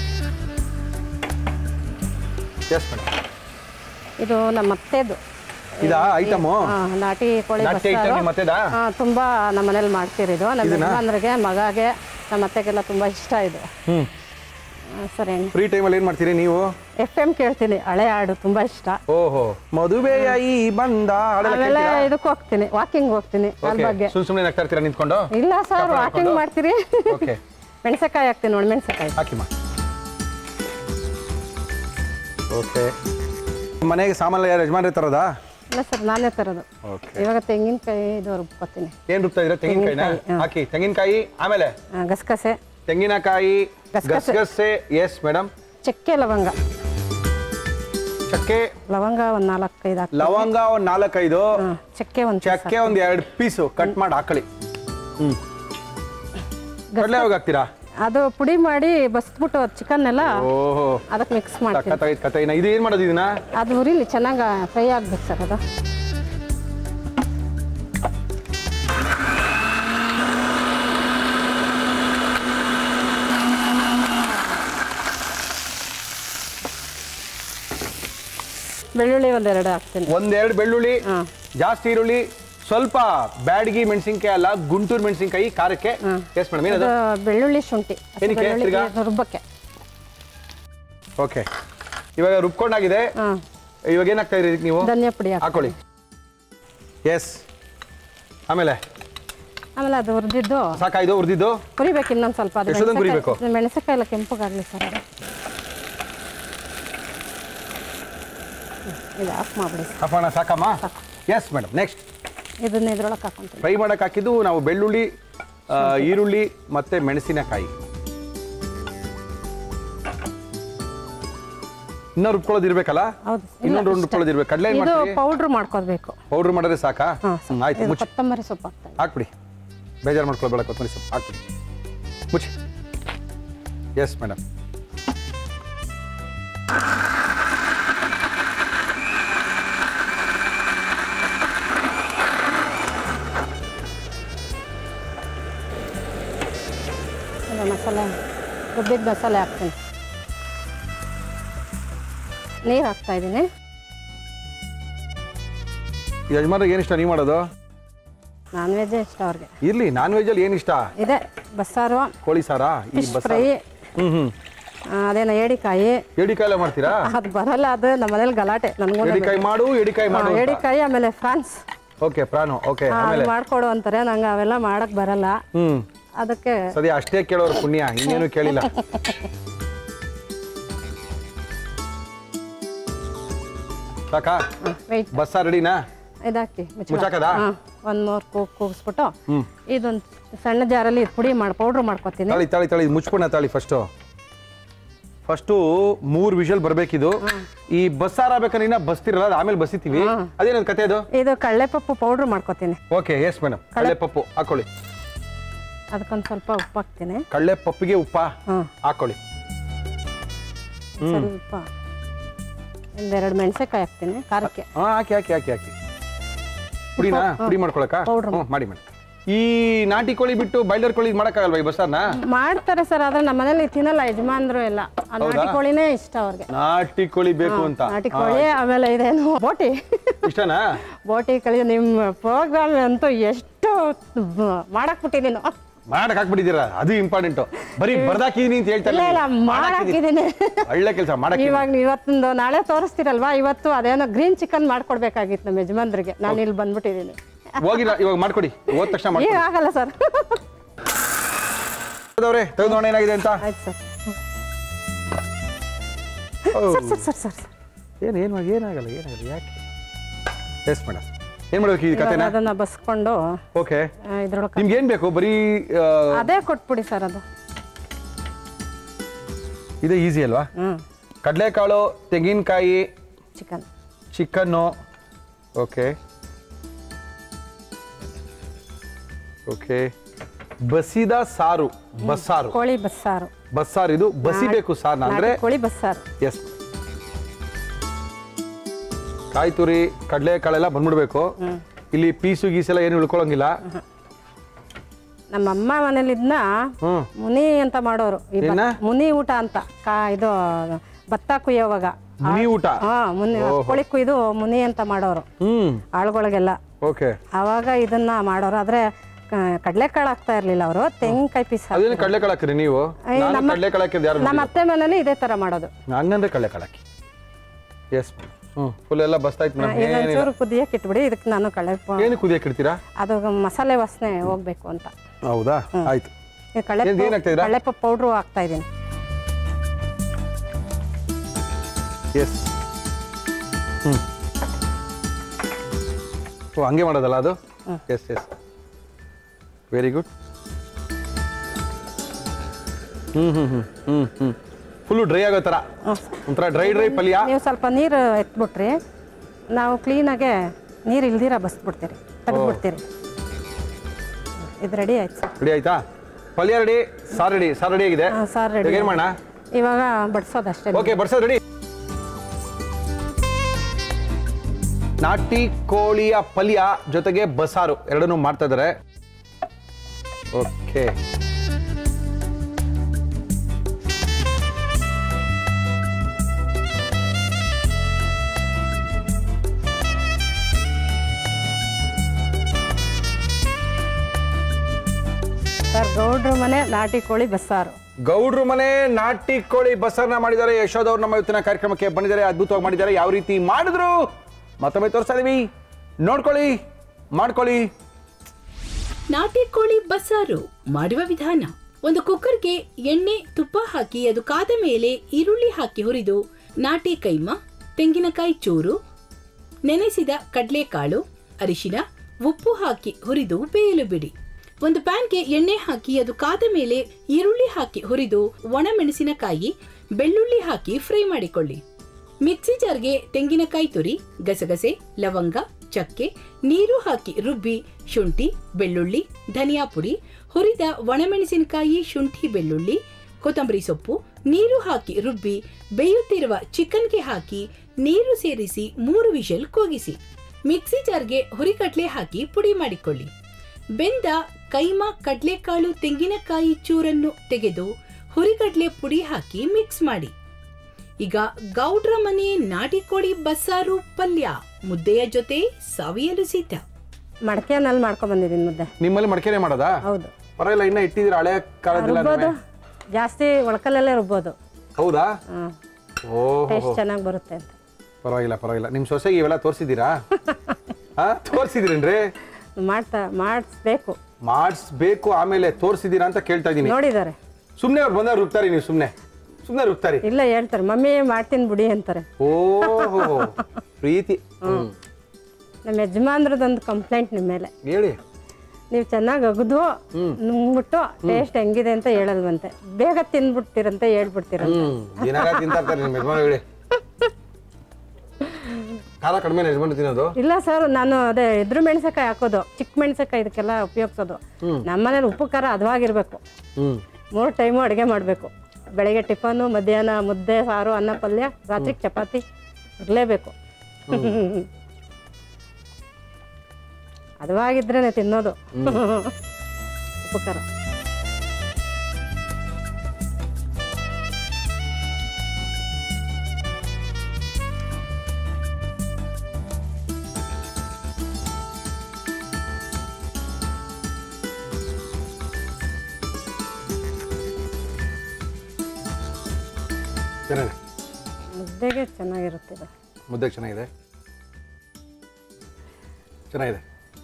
ಎಸ್ ಮೇಡಮ್ ಇದು ನಮ್ಮ ಅತ್ತೆದು ಇದಾ ಐಟಮು ಹಾ, ನಾಟಿ ಕೋಳಿ ನಾಟಿ ಬಸ್ಸಾರು ಐಟಮ್ ಮತ್ತೆದಾ ಹಾ, ತುಂಬಾ ನಮ್ಮ ಮನೇಲಿ ಮಾಡ್ತಿರೋದು ನಮ್ಮ ಇದನ್ನ? ಯಜಮಾನ್ರಿಗೆ ಮಗಾಗೆ ನಮ್ಮ ಅತ್ತೆಗೆಲ್ಲ ತುಂಬಾ ಇಷ್ಟ ಇದು ಹ್ಞೂ ಆ, ಸರಿ ಫ್ರೀ ಟೈಮಲ್ಲಿ ಏನು ಮಾಡ್ತೀರಿ ನೀವು ಎಫ್ ಎಂ ಕೇಳ್ತೀನಿ ಹಳೆ ಹಾಡು ತುಂಬಾ ಇಷ್ಟ ಓಹೋ ಮದುವೆಯ ಈ ಬಂದ ಹಾಡೆಲ್ಲ ಆಮೇಲೆ ಕೇಳ್ತೀರಾ? ಇದಕ್ಕೆ ಹೋಗ್ತೀನಿ ವಾಕಿಂಗ್ ಹೋಗ್ತೀನಿ ಅದ್ರ ಓಕೆ ಬಗ್ಗೆ ಸುಮ್ ಸುಮ್ಮನೆ ನಗ್ತಾ ಇರ್ತೀರಾ ನಿಂತ್ಕೊಂಡು ಇಲ್ಲ ಸರ್ ಕಪ್ಪಳ ವಾಕಿಂಗ್ ಹಾಕೊಂಡು? ಮಾಡ್ತೀರಿ ಓಕೆ ಮೆಣಸಕಾಯಿ ಹಾಕ್ತೀನಿ ನೋಡಿ ಮೆಣಸಕಾಯಿ ಹಾಕಿಮ್ಮ ಓಕೆ ಮನೆಗೆ ಸಾಮಾನು ಯಾರು ಯಜಮಾನ್ರೆ ತರೋದಾ ಇಲ್ಲ ಸರ್ ನಾನೇ ತರೋದು ಓಕೆ ಇವಾಗ ತೆಂಗಿನಕಾಯಿ ಇದು ರುಬ್ಕೊತೀನಿ ಏನ್ ರುಬ್ತಾ ಇದ್ರೆ ತೆಂಗಿನಕಾಯಿನ ತೆಂಗಿನಕಾಯಿ, ಹಾ. ಹಾಕಿ ತೆಂಗಿನಕಾಯಿ ಆಮೇಲೆ ಆ, ಗಸಗಸೆ ತೆಂಗಿನಕಾಯಿ ಗಸಗಸೆ. ಗಸಗಸೆ ಎಸ್ ಮೇಡಮ್ ಚಕ್ಕೆ ಲವಂಗ ಚಕ್ಕೆ ಲವಂಗ ಒಂದು ನಾಲ್ಕೈದು ಹಾಕ್ತೀನಿ ಲವಂಗ ಒಂದ್ ನಾಲ್ಕೈದು ಹಾ, ಚಕ್ಕೆ ಒಂದು ಚಕ್ಕೆ ಒಂದ್ ಎರಡು ಪೀಸು ಕಟ್ ಮಾಡಿ ಹಾಕೊಳ್ಳಿ ಹ್ಮ್ ಕಡಲೆ ಯಾವಾಗ ಹಾಕ್ತೀರಾ ಅದು ಪುಡಿ ಮಾಡಿ ಬಸ್ಬಿಟ್ಟು ಚಿಕನ್ ಎಲ್ಲ ಓಹೋ ಅದಕ್ಕೆ ಮಿಕ್ಸ್ ಮಾಡ್ತೀನಿ ಸಖತ್ತಾಗೈತೆ ಕಥೆನ ಇದು ಏನ್ ಮಾಡೋದು ಇದನ್ನ ಅದು ಉರಿಲಿ ಚೆನ್ನಾಗಿ ಫ್ರೈ ಆಗ್ಬೇಕು ಸರ್ ಅದು ಬೆಳ್ಳುಳ್ಳಿ ಒಂದೆರಡು ಹಾಕ್ತೀನಿ ಒಂದೆರಡು ಬೆಳ್ಳುಳ್ಳಿ ಹಾ. ಜಾಸ್ತಿ ಈರುಳ್ಳಿ ಸ್ವಲ್ಪ ಬ್ಯಾಡಗಿ ಮೆಣಸಿನ್ಕಾಯಿ ಅಲ್ಲ ಗುಂಟೂರು ಮೆಣಸಿನ್ಕಾಯಿ ಖಾರಕ್ಕೆ ಎಸ್ ಮೇಡಮ್ ಏನದು ಅದು ಬೆಳ್ಳುಳ್ಳಿ ಶುಂಠಿ ಹಸಿ ಏನಕ್ಕೆ? ಬೆಳ್ಳುಳ್ಳಿ ತಿರ್ಗಾ? ರುಬ್ಬಕ್ಕೆ ಓಕೆ ಇವಾಗ ರುಬ್ಕೊಂಡಾಗಿದೆ ಹಾಂ ಇವಾಗ ಏನಾಗ್ತಾ ಇದ್ರಿ ಇದಕ್ಕೆ ನೀವು ಧನಿಯಾ ಪುಡಿ ಹಾಕಿ ಹಾಕೊಳ್ಳಿ ಎಸ್ ಆಮೇಲೆ ಆಮೇಲೆ ಅದು ಹುರಿದಿದ್ದು ಸಾಕಾಯ್ದು ಹುರಿದಿದ್ದು ಹುರಿಬೇಕು ಇನ್ನೊಂದು ಸ್ವಲ್ಪ ಅದು ಎಷ್ಟೊತ್ತಂಗೆ ಹುರಿಬೇಕು? ಮೆಣಸಕಾಯಿ ಮೆಣಸಕಾಯಿ ಎಲ್ಲ ಕೆಂಪಗಾಗಲಿ ಸರ್ ಅದು ಇದು ಆಫ್ ಮಾಡಿಬಿಡಿ ಹಾಕೋಣ ಸಾಕಮ್ಮ ಎಸ್ ಮೇಡಮ್ ನೆಕ್ಸ್ಟ್ ಇದನ್ನ ಇದ್ರೊಳಗೆ ಹಾಕೊಂತೀನಿ ಫ್ರೈ ಮಾಡಕ್ಕೆ ಹಾಕಿದ್ದು ನಾವು ಬೆಳ್ಳುಳ್ಳಿ ಆ, ಈರುಳ್ಳಿ ಮತ್ತೆ ಮೆಣಸಿನಕಾಯಿ ಇನ್ನೂ ರುಬ್ಕೊಳ್ಳೋದು ಇರ್ಬೇಕಲ್ಲ ಹೌದು ಇನ್ನೊಂದು ರೌಂಡ್ ರುಬ್ಕೊಳ್ಳೋದು ಇರ್ಬೇಕು ಕಡಲೆ ಏನು ಇದು ಮಾಡ್ತೀವಿ ಪೌಡ್ರ್ ಮಾಡ್ಕೋಬೇಕು ಪೌಡ್ರ್ ಮಾಡಿದ್ರೆ ಸಾಕಾ ಹಾಂ ಹ್ಮ್, ಆಯ್ತು ಇದು ಮುಚ್ಚಿ ಕೊತ್ತಂಬರಿ ಸೊಪ್ಪು ಹಾಕ್ತೀನಿ ಹಾಕ್ಬಿಡಿ ಬೇಜಾರು ಮಾಡ್ಕೊಳ್ಬೇಡ ಕೊತ್ತಂಬರಿ ಸೊಪ್ಪು ಹಾಕ್ಬಿಡಿ ಮುಚ್ಚಿ ಎಸ್ ಮೇಡಮ್ ಇದು ಮಸಾಲೆ ರುಬ್ಬಿದ ಮಸಾಲೆ ಹಾಕ್ತೀನಿ ನೀರು ಹಾಕ್ತಾ ಇದ್ದೀನಿ ಯಜಮಾನ್ರಿಗೆ ಏನು ಇಷ್ಟ ನೀವು ಮಾಡೋದು ನಾನ್ ವೆಜ್ಜೇ ಇಷ್ಟ ಅವ್ರಿಗೆ ಇರ್ಲಿ ನಾನ್ ವೆಜ್ಜಲ್ಲಿ ಏನು ಇಷ್ಟ ಇದೆ ಬಸ್ಸಾರು ಕೋಳಿ ಸಾರಾ ಈ ಫಿಶ್ ಬಸ್ ಫ್ರೈ ಹ್ಮ್ ಹ್ಮ್ ಅದೇನೋ ಏಡಿಕಾಯಿ ಏಡಿಕಾಯಿ ಮಾಡ್ತೀರಾ ಅದು ಬರಲ್ಲ ಅದು ನಮ್ಮ ಮನೇಲಿ ಗಲಾಟೆ ನನಗೂ ಏಡಿಕಾಯಿ ಮಾಡು ಏಡಿಕಾಯಿ ಮಾಡು ಅಂತ. ಏಡಿಕಾಯಿ ಆಮೇಲೆ ಫ್ರಾನ್ಸ್ ಓಕೆ ಪ್ರಾನು ಓಕೆ ಆ, ಆಮೇಲೆ ಅದು ಮಾಡ್ಕೊಡು ಅಂತಾರೆ ನಂಗೆ ಅವೆಲ್ಲ ಮಾಡಕ್ ಬರಲ್ಲ ಹ್ಮ್ ಅದಕ್ಕೆ ಸದ್ಯ ಅಷ್ಟೇ ಕೇಳೋರು ಪುಣ್ಯ ಇನ್ನೇನು ಕೇಳಿಲ್ಲ ಸಾಕಾ ವೆಯ್ಟ್ ಬಸ್ಸ ರೆಡಿನಾ ಇದಾಕಿ ಮುಚ್ಚಾಕದಾ? ಹಾಂ ಒಂದು ಮೂರು ಕೂಗ್ ಕೂಗಿಸ್ಬಿಟ್ಟು ಇದೊಂದು ಸಣ್ಣ ಜಾರಲ್ಲಿ ಪುಡಿ ಮಾಡಿ ಪೌಡ್ರ್ ಮಾಡ್ಕೊತೀನಿ ತಳಿ ತಳಿ ತಳಿ ಮುಚ್ಕೊಂಡ ತಳಿ ಫಸ್ಟು ಫಸ್ಟು ಮೂರು ವಿಷಲ್ ಬರ್ಬೇಕಿದು ಈ ಬಸ್ಸಾರ ಬೇಕಾದ್ರೆ ಇನ್ನ ಬಸ್ತಿರಲ್ಲ ಅದು ಆಮೇಲೆ ಬಸಿತೀವಿ ಅದೇನದು ಕತೆ ಅದು ಇದು ಕಡಲೆಪಪ್ಪು ಪೌಡ್ರ್ ಮಾಡ್ಕೊತೀನಿ ಓಕೆ ಎಸ್ ಮೇಡಮ್ ಕಡಲೆ ಪಪ್ಪು ಹಾಕೊಳ್ಳಿ ಅದಕ್ಕೊಂದು ಸ್ವಲ್ಪ ಉಪ್ಪು ಹಾಕ್ತೀನಿ ಕಡಲೆ ಪಪ್ಪಿಗೆ ಉಪ್ಪ ಹಾಂ ಹಾಕೊಳ್ಳಿ ಸ್ವಲ್ಪ ಒಂದೆರಡು ಮೆಣಸೆಕಾಯಿ ಹಾಕ್ತೀನಿ ಖಾರಕ್ಕೆ ಹಾ ಹಾಕಿ ಹಾಕಿ ಹಾಕಿ ಹಾಕಿ ಪುಡಿನಾ ಪುಡಿ ಮಾಡ್ಕೊಳಕ Powder ಹ್ಞೂ ಮಾಡಿ ಮಾಡಿ ಈ ನಾಟಿ ಕೋಳಿ ಬಿಟ್ಟು ಬಾಯ್ಲರ್ ಕೋಳಿ ಮಾಡಕ್ಕಾಗಲ್ವಾ ಈ ಬಸ್ಸಾರ್ನ ಮಾಡ್ತಾರೆ ಸರ್ ಆದ್ರೆ ನಮ್ಮ ಮನೇಲಿ ತಿನ್ನಲ್ಲ ಯಜಮಾನ್ರು ಎಲ್ಲ ಆ ನಾಟಿ ಕೋಳಿನೇ ಇಷ್ಟ ಅವ್ರಿಗೆ ನಾಟಿ ಕೋಳಿ ಬೇಕು ಅಂತ ನಾಟಿ ಕೋಳಿ ಆಮೇಲೆ ಇದೇನು ಬೋಟಿ ಇಷ್ಟನಾ ಬೋಟಿ ಕಳಿ ನಿಮ್ಮ ಪ್ರೋಗ್ರಾಮ್ ಅಂತೂ ಎಷ್ಟು ಮಾಡಕ್ ಬಿಟ್ಟಿದ್ದೀನಿ ಮಾಡಕ್ ಹಾಕ್ಬಿಟ್ಟಿದ್ದೀರಾ ಅದು ಇಂಪಾರ್ಟೆಂಟ್ ಬರೀ ಬರ್ದಾಕಿದೀನಿ ಅಂತ ಹೇಳ್ತಾ ಇಲ್ಲ ಇಲ್ಲ ಮಾಡಾಕಿದ್ದೀನಿ ಒಳ್ಳೆ ಕೆಲಸ ಮಾಡಕ್ ಇವಾಗ ಇವತ್ತೊಂದು ನಾಳೆ ತೋರಿಸ್ತೀರಲ್ವಾ ಇವತ್ತು ಅದೇನೋ ಗ್ರೀನ್ ಚಿಕನ್ ಮಾಡ್ಕೊಡ್ಬೇಕಾಗಿತ್ತು ನಮ್ಮ ಯಜಮಾನ್ರಿಗೆ ನಾನು ಇಲ್ಲಿ ಬಂದ್ಬಿಟ್ಟಿದ್ದೀನಿ ಹೋಗಿಲ್ಲ ಇವಾಗ ಮಾಡ್ಕೊಡಿ ಹೋದ ತಕ್ಷಣ ಈಗ ಮಾಡ್ಕೊಡಿ ಆಗಲ್ಲ ಸರ್ ಅವ್ರೆ ತೆಗೆದು ನೋಡೋಣ ಏನಾಗಿದೆ ಅಂತ ಆಯ್ತು ಸರ್ ಓ, ಸರ್ ಸರ್ ಸರ್ ಸರ್ ಏನ್ ಏನು ಏನಾಗಲ್ಲ ಏನಾಗಲ್ಲ ಯಾಕೆ ಎಸ್ ಮೇಡಮ್ ಏನ್ ಮಾಡ್ಬೇಕು ಈ ಇವಾಗ ಕತೆನ ಅದನ್ನ ಬಸ್ಕೊಂಡು ಓಕೆ ಇದ್ರೊಳಗೆ ನಿಮ್ಗೆ ಏನ್ ಬೇಕು ಬರೀ ಆ, ಅದೇ ಕೊಟ್ಬಿಡಿ ಸರ್ ಅದು ಇದೇ ಈಸಿ ಅಲ್ವಾ ಹ್ಞೂ ಕಡಲೆಕಾಳು ತೆಂಗಿನಕಾಯಿ ಚಿಕನ್ ಚಿಕನ್ನು ಓಕೆ ಓಕೆ ಬಸಿದ ಸಾರು ಬಸ್ಸಾರು ಕೋಳಿ ಬಸ್ಸಾರು ಬಸ್ಸಾರು ಇದು ಬಸಿಬೇಕು ಸಾರ್ನ ಅಂದ್ರೆ ನಾಟಿ ಕೋಳಿ ಬಸ್ಸಾರು ಎಸ್ ಕಾಯಿ ತುರಿ ಕಡಲೆಕಾಳೆಲ್ಲ ಬಂದ್ಬಿಡ್ಬೇಕು ಇಲ್ಲಿ ಪೀಸು ಗೀಸೆಲ್ಲ ಏನು ಉಳ್ಕೊಳಂಗಿಲ್ಲ ನಮ್ಮ ಅಮ್ಮ ಮನೇಲಿ ಇದನ್ನ ಹ್ಮ್ ಮುನಿ ಅಂತ ಮಾಡೋರು ಈ ಬ- ಏನ? ಮುನಿ ಊಟ ಅಂತ ಕಾ ಇದು ಭತ್ತ ಕುಯ್ಯೋವಾಗ ಮುನಿ ಊಟ ಹಾ ಮುನಿ ಕೋಳಿ ಕುಯ್ದು ಮುನಿ ಅಂತ ಮಾಡೋರು ಹ್ಮ್ ಆಳುಗಳಿಗೆಲ್ಲ ಓಕೆ ಆವಾಗ ಇದನ್ನ ಮಾಡೋರು ಆದ್ರೆ ಕಡಲೆಕಾಳು ಹಾಕ್ತಾ ಇರ್ಲಿಲ್ಲ ಅವರು ತೆಂಗಿನಕಾಯಿ ಪೀಸ್ ಅದೇನು ಕಡಲೆಕಾಳು ಹಾಕಿರಿ ನೀವು ಅಯ್ಯೋ, ನಾನು ನಮ್ಮ- ಕಡಲೆಕಾಳು ಹಾಕಿದ್ದು ಯಾರು ನಮ್ಮ ಅತ್ತೆ ಮನೇಲಿ ಇದೇ ತರ ಮಾಡೋದು ಹಂಗಂದ್ರೆ ಕಡಲೆಕಾಳು ಹಾಕಿ ಎಸ್ ಹ್ಞೂ ಫುಲ್ ಎಲ್ಲ ಬಸ್ತಾಯ್ತು ಮೇಡಮ್ ಏನಿಲ್ಲ ಇದೊಂಚೂರು ಕುದಿಯಕ್ಕೆ ಇಟ್ಬಿಡಿ ಇದಕ್ಕೆ ನಾನು ಕಡಲೆ ಪ- ಏನು ಕುದಿಯಕ್ಕೆ ಇಡ್ತೀರಾ ಅದು ಮಸಾಲೆ ವಾಸನೆ ಹೋಗ್ಬೇಕು ಅಂತ ಹೌದಾ ಆಯ್ತು ಈ ಕಡಲೆ ಏನ್- ಏನ್ ಹಾಕ್ತಾ ಇದ್ದೀರಾ? ಕಡಲೆಪ ಪೌಡ್ರು ಹಾಕ್ತಾ ಇದ್ದೀನಿ ಎಸ್ ಹ್ಞೂ ಓ ಹಂಗೆ ಮಾಡೋದಲ್ಲ ಅದು ಎಸ್ ಎಸ್ ವೆರಿ ಗುಡ್ ಹ್ಞೂ ಹ್ಞೂ ಹ್ಞೂ ಹ್ಞೂ ಹ್ಞೂ ಫುಲ್ಲು ಡ್ರೈ ಆಗೋ ಥರ ಒಂಥರ ಡ್ರೈ ಡ್ರೈ ಪಲ್ಯ ನೀವು ಸ್ವಲ್ಪ ನೀರು ಎತ್ಬಿಟ್ರಿ ನಾವು ಕ್ಲೀನಾಗೆ ನೀರು ಇಲ್ದಿರ ಬಸ್ಬಿಡ್ತೀರಿ ತೆಗೆದ್ಬಿಡ್ತೀರಿ ಇದು ರೆಡಿ ಆಯ್ತು ಸರ್ ರೆಡಿ ಆಯ್ತಾ ಪಲ್ಯ ರೆಡಿ ಸಾರು ರೆಡಿ ಸಾರು ರೆಡಿ ಆಗಿದೆ ಹಾಂ ಸಾರು ರೆಡಿ ಏನು ಮಾಡೋಣ ಇವಾಗ ಬಡಿಸೋದಷ್ಟೇ ಓಕೆ ಬರ್ಸೋದು ರೆಡಿ ನಾಟಿ ಕೋಳಿಯ ಪಲ್ಯ ಜೊತೆಗೆ ಬಸಾರು ಎರಡನ್ನೂ ಮಾಡ್ತಾ ಇದ್ದಾರೆ ಓಕೆ ಸರ್ ಗೌಡ್ರ ಮನೆ ನಾಟಿ ಕೋಳಿ ಬಸ್ಸಾರು ಗೌಡ್ರು ಮನೆ ನಾಟಿ ಕೋಳಿ ಬಸರ್ನ ಮಾಡಿದ್ದಾರೆ ಯಶೋದ್ ಅವ್ರು ನಮ್ಮ ಇವತ್ತಿನ ಕಾರ್ಯಕ್ರಮಕ್ಕೆ ಬಂದಿದ್ದಾರೆ ಅದ್ಭುತವಾಗಿ ಮಾಡಿದ್ದಾರೆ ಯಾವ ರೀತಿ ಮಾಡಿದ್ರು ಮತ್ತೊಮ್ಮೆ ತೋರಿಸ್ತಾ ಇದೀವಿ ನೋಡ್ಕೊಳ್ಳಿ ಮಾಡ್ಕೊಳ್ಳಿ ನಾಟಿ ಕೋಳಿ ಬಸ್ಸಾರು ಮಾಡುವ ವಿಧಾನ ಒಂದು ಕುಕ್ಕರ್ಗೆ ಎಣ್ಣೆ ತುಪ್ಪ ಹಾಕಿ ಅದು ಕಾದ ಮೇಲೆ ಈರುಳ್ಳಿ ಹಾಕಿ ಹುರಿದು ನಾಟಿ ಕೈಮ ತೆಂಗಿನಕಾಯಿ ಚೂರು ನೆನೆಸಿದ ಕಡಲೆಕಾಳು ಅರಿಶಿನ ಉಪ್ಪು ಹಾಕಿ ಹುರಿದು ಬೇಯಲು ಬಿಡಿ ಒಂದು ಪ್ಯಾನ್ಗೆ ಎಣ್ಣೆ ಹಾಕಿ ಅದು ಕಾದ ಮೇಲೆ ಈರುಳ್ಳಿ ಹಾಕಿ ಹುರಿದು ಒಣಮೆಣಸಿನಕಾಯಿ ಬೆಳ್ಳುಳ್ಳಿ ಹಾಕಿ ಫ್ರೈ ಮಾಡಿಕೊಳ್ಳಿ ಮಿಕ್ಸಿ ಜಾರ್ಗೆ ತೆಂಗಿನಕಾಯಿ ತುರಿ ಗಸಗಸೆ ಲವಂಗ ಚಕ್ಕೆ ನೀರು ಹಾಕಿ ರುಬ್ಬಿ ಶುಂಠಿ ಬೆಳ್ಳುಳ್ಳಿ ಧನಿಯಾ ಪುಡಿ ಹುರಿದ ಒಣಮೆಣಸಿನಕಾಯಿ ಶುಂಠಿ ಬೆಳ್ಳುಳ್ಳಿ ಕೊತ್ತಂಬರಿ ಸೊಪ್ಪು ನೀರು ಹಾಕಿ ರುಬ್ಬಿ ಬೇಯುತ್ತಿರುವ ಚಿಕನ್ಗೆ ಹಾಕಿ ನೀರು ಸೇರಿಸಿ ಮೂರು ವಿಷಲ್ ಕೂಗಿಸಿ ಮಿಕ್ಸಿ ಜಾರ್ಗೆ ಹುರಿಕಟ್ಲೆ ಹಾಕಿ ಪುಡಿ ಮಾಡಿಕೊಳ್ಳಿ ಬೆಂದ ಕೈಮಾ ಕಡ್ಲೆಕಾಳು ತೆಂಗಿನಕಾಯಿ ಚೂರನ್ನು ತೆಗೆದು ಹುರಿಗಡ್ಲೆ ಪುಡಿ ಹಾಕಿ ಮಿಕ್ಸ್ ಮಾಡಿ ಈಗ ಗೌಡ್ರ ಮನೆ ನಾಟಿ ಕೋಳಿ ಬಸ್ಸಾರು ಪಲ್ಯ ಮುದ್ದೆಯ ಜೊತೆ ಸವಿಯಲು ಸಿದ್ಧ ಮಡಕೆನಲ್ಲಿ ಮಾಡ್ಕೊಂಡ್ ಬಂದಿದ್ದೀನಿ ಮುದ್ದೆ ನಿಮ್ಮಲ್ಲಿ ಮಡಿಕೆನೆ ಮಾಡೋದಾ ಹೌದು ಪರವಾಗಿಲ್ಲ ಇನ್ನ ಇಟ್ಟಿದ್ದೀರ ಹಳೆ ಕಾಲದಿಲ್ಲ ರುಬ್ಬೋದು ಜಾಸ್ತಿ ಒಳಕಲ್ಲಲ್ಲೇ ರುಬ್ಬೋದು ಹೌದಾ ಹಾಂ ಓಹೋ ಟೇಸ್ಟ್ ಚೆನ್ನಾಗಿ ಬರುತ್ತೆ ಅಂತ ಪರವಾಗಿಲ್ಲ ಪರವಾಗಿಲ್ಲ ನಿಮ್ಮ ಸೊಸೆಗೆ ಇವೆಲ್ಲ ತೋರಿಸಿದ್ದೀರಾ ಹಾ ತೋರಿಸಿದ್ರೇನ್ರಿ ಮಾಡ್ತಾ ಮಾಡಿಸ್ಬೇಕು ಮಾಡಿಸ್ಬೇಕು ಆಮೇಲೆ ತೋರಿಸಿದ್ದೀರಾ ಅಂತ ಕೇಳ್ತಾ ಇದ್ದೀನಿ ನೋಡಿದ್ದಾರೆ ಸುಮ್ಮನೆ ಅವ್ರು ಬಂದಾಗ ರುಬ್ತಾರೆ ನೀವು ಸುಮ್ಮನೆ ಸುಮ್ಮನೆ ರುಬ್ತಾರೆ ಇಲ್ಲ ಹೇಳ್ತಾರೆ ಮಮ್ಮಿ ಮಾಡ್ತೀನಿ ಬಿಡಿ ಅಂತಾರೆ ಓಹೋ ಪ್ರೀತಿ ಹ್ಮ್. ನಮ್ಮ ಯಜಮಾನ್ರದೊಂದು ಕಂಪ್ಲೇಂಟ್ ನಿಮ್ಮ ಮೇಲೆ ಹೇಳಿ ನೀವು ಚೆನ್ನಾಗಿ ಅಗದು ನುಂಗ್ಬಿಟ್ಟು ಟೇಸ್ಟ್ ಹೆಂಗಿದೆ ಅಂತ ಹೇಳಲ್ವಂತೆ ಬೇಗ ತಿಂದ್ಬಿಡ್ತೀರಂತ ಹೇಳ್ಬಿಡ್ತೀರಂತೆ ಹ್ಮ್ ದಿನಾರ ತಿಂತಾ ಇರ್ತಾರೆ ನಿಮ್ಮ ಯಜಮಾನ ಹೇಳಿ ಖಾರ ಕಡಿಮೆ ಯಜಮಾನ ತಿನ್ನೋದು ಇಲ್ಲ ಸರ್ ನಾನು ಅದೇ ಎದುರು ಮೆಣಸಕಾಯಿ ಹಾಕೋದು ಚಿಕ್ಕ ಮೆಣಸಕಾಯಿ ಇದಕ್ಕೆಲ್ಲ ಉಪಯೋಗಿಸೋದು ನಮ್ಮನೇಲಿ ಉಪ್ಪು ಖಾರ ಹದವಾಗಿರ್ಬೇಕು ಹ್ಮ್ ಮೂರು ಟೈಮು ಅಡುಗೆ ಮಾಡಬೇಕು ಬೆಳಗ್ಗೆ ಟಿಫನು ಮಧ್ಯಾಹ್ನ ಮುದ್ದೆ ಸಾರು ಅನ್ನ ಪಲ್ಯ ರಾತ್ರಿಗೆ ಚಪಾತಿ ಇರಲೇಬೇಕು ಹದವಾಗಿದ್ರೇನೆ ತಿನ್ನೋದು ಉಪ್ಪು ಖಾರ ಚೆನ್ನಾಗಿದೆ ಮುದ್ದೆಗೆ ಚೆನ್ನಾಗಿರುತ್ತೆ ಇದು ಮುದ್ದೆ ಚೆನ್ನಾಗಿದೆ ಚೆನ್ನಾಗಿದೆ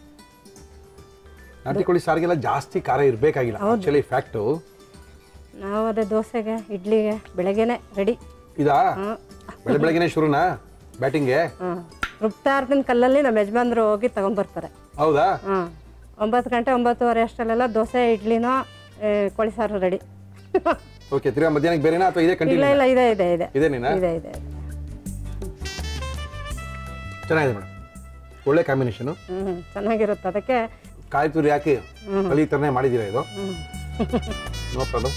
ನಾಟಿ ಕೋಳಿ ಸಾರಿಗೆಲ್ಲ ಜಾಸ್ತಿ ಖಾರ ಇರಬೇಕಾಗಿಲ್ಲ ಆಕ್ಚುಲಿ ಫ್ಯಾಕ್ಟು ನಾವು ಅದೇ ದೋಸೆಗೆ ಇಡ್ಲಿಗೆ ಬೆಳಗ್ಗೆನೆ ರೆಡಿ ಇದಾ ಬೆಳೆ ಬೆಳಗ್ಗೆನೆ ಶುರುನಾ ಬ್ಯಾಟಿಂಗ್ಗೆ ಹಾಂ ರುಬ್ತಾ ಇರ್ತೀನಿ ಕಲ್ಲಲ್ಲಿ ನಮ್ಮ ಯಜಮಾನ್ರು ಹೋಗಿ ತಗೊಂಬರ್ತಾರೆ ಹೌದಾ ಹಾಂ ಒಂಬತ್ತು ಗಂಟೆ ಒಂಬತ್ತುವರೆ ಅಷ್ಟರಲ್ಲೆಲ್ಲ ದೋಸೆ ಇಡ್ಲಿನೋ ಏ, ಕೋಳಿ ಸಾರು ರೆಡಿ ಓಕೆ ತಿರ್ಗಾ ಮಧ್ಯಾಹ್ನಕ್ಕೆ ಬೇರೆನಾ ಅಥವಾ ಇದೇ ಇಲ್ಲ ಕಂಟಿನ್ಯೂ ಇಲ್ಲ ಇದೆ ಇದೆ ಇದೆ ಇದೇನೇನಾ ಇದೆ ಇದೆ ಚೆನ್ನಾಗಿದೆ ಮೇಡಮ್ ಒಳ್ಳೆ ಕಾಂಬಿನೇಷನು ಹ್ಞೂ ಚೆನ್ನಾಗಿರುತ್ತೆ ಅದಕ್ಕೆ ಕಾಯಿ ತುರಿ ಹಾಕಿ ಕಲಿ ಥರನೇ ಮಾಡಿದ್ದೀರಾ ಇದು ನೋ ಪ್ರಾಬ್ಲಮ್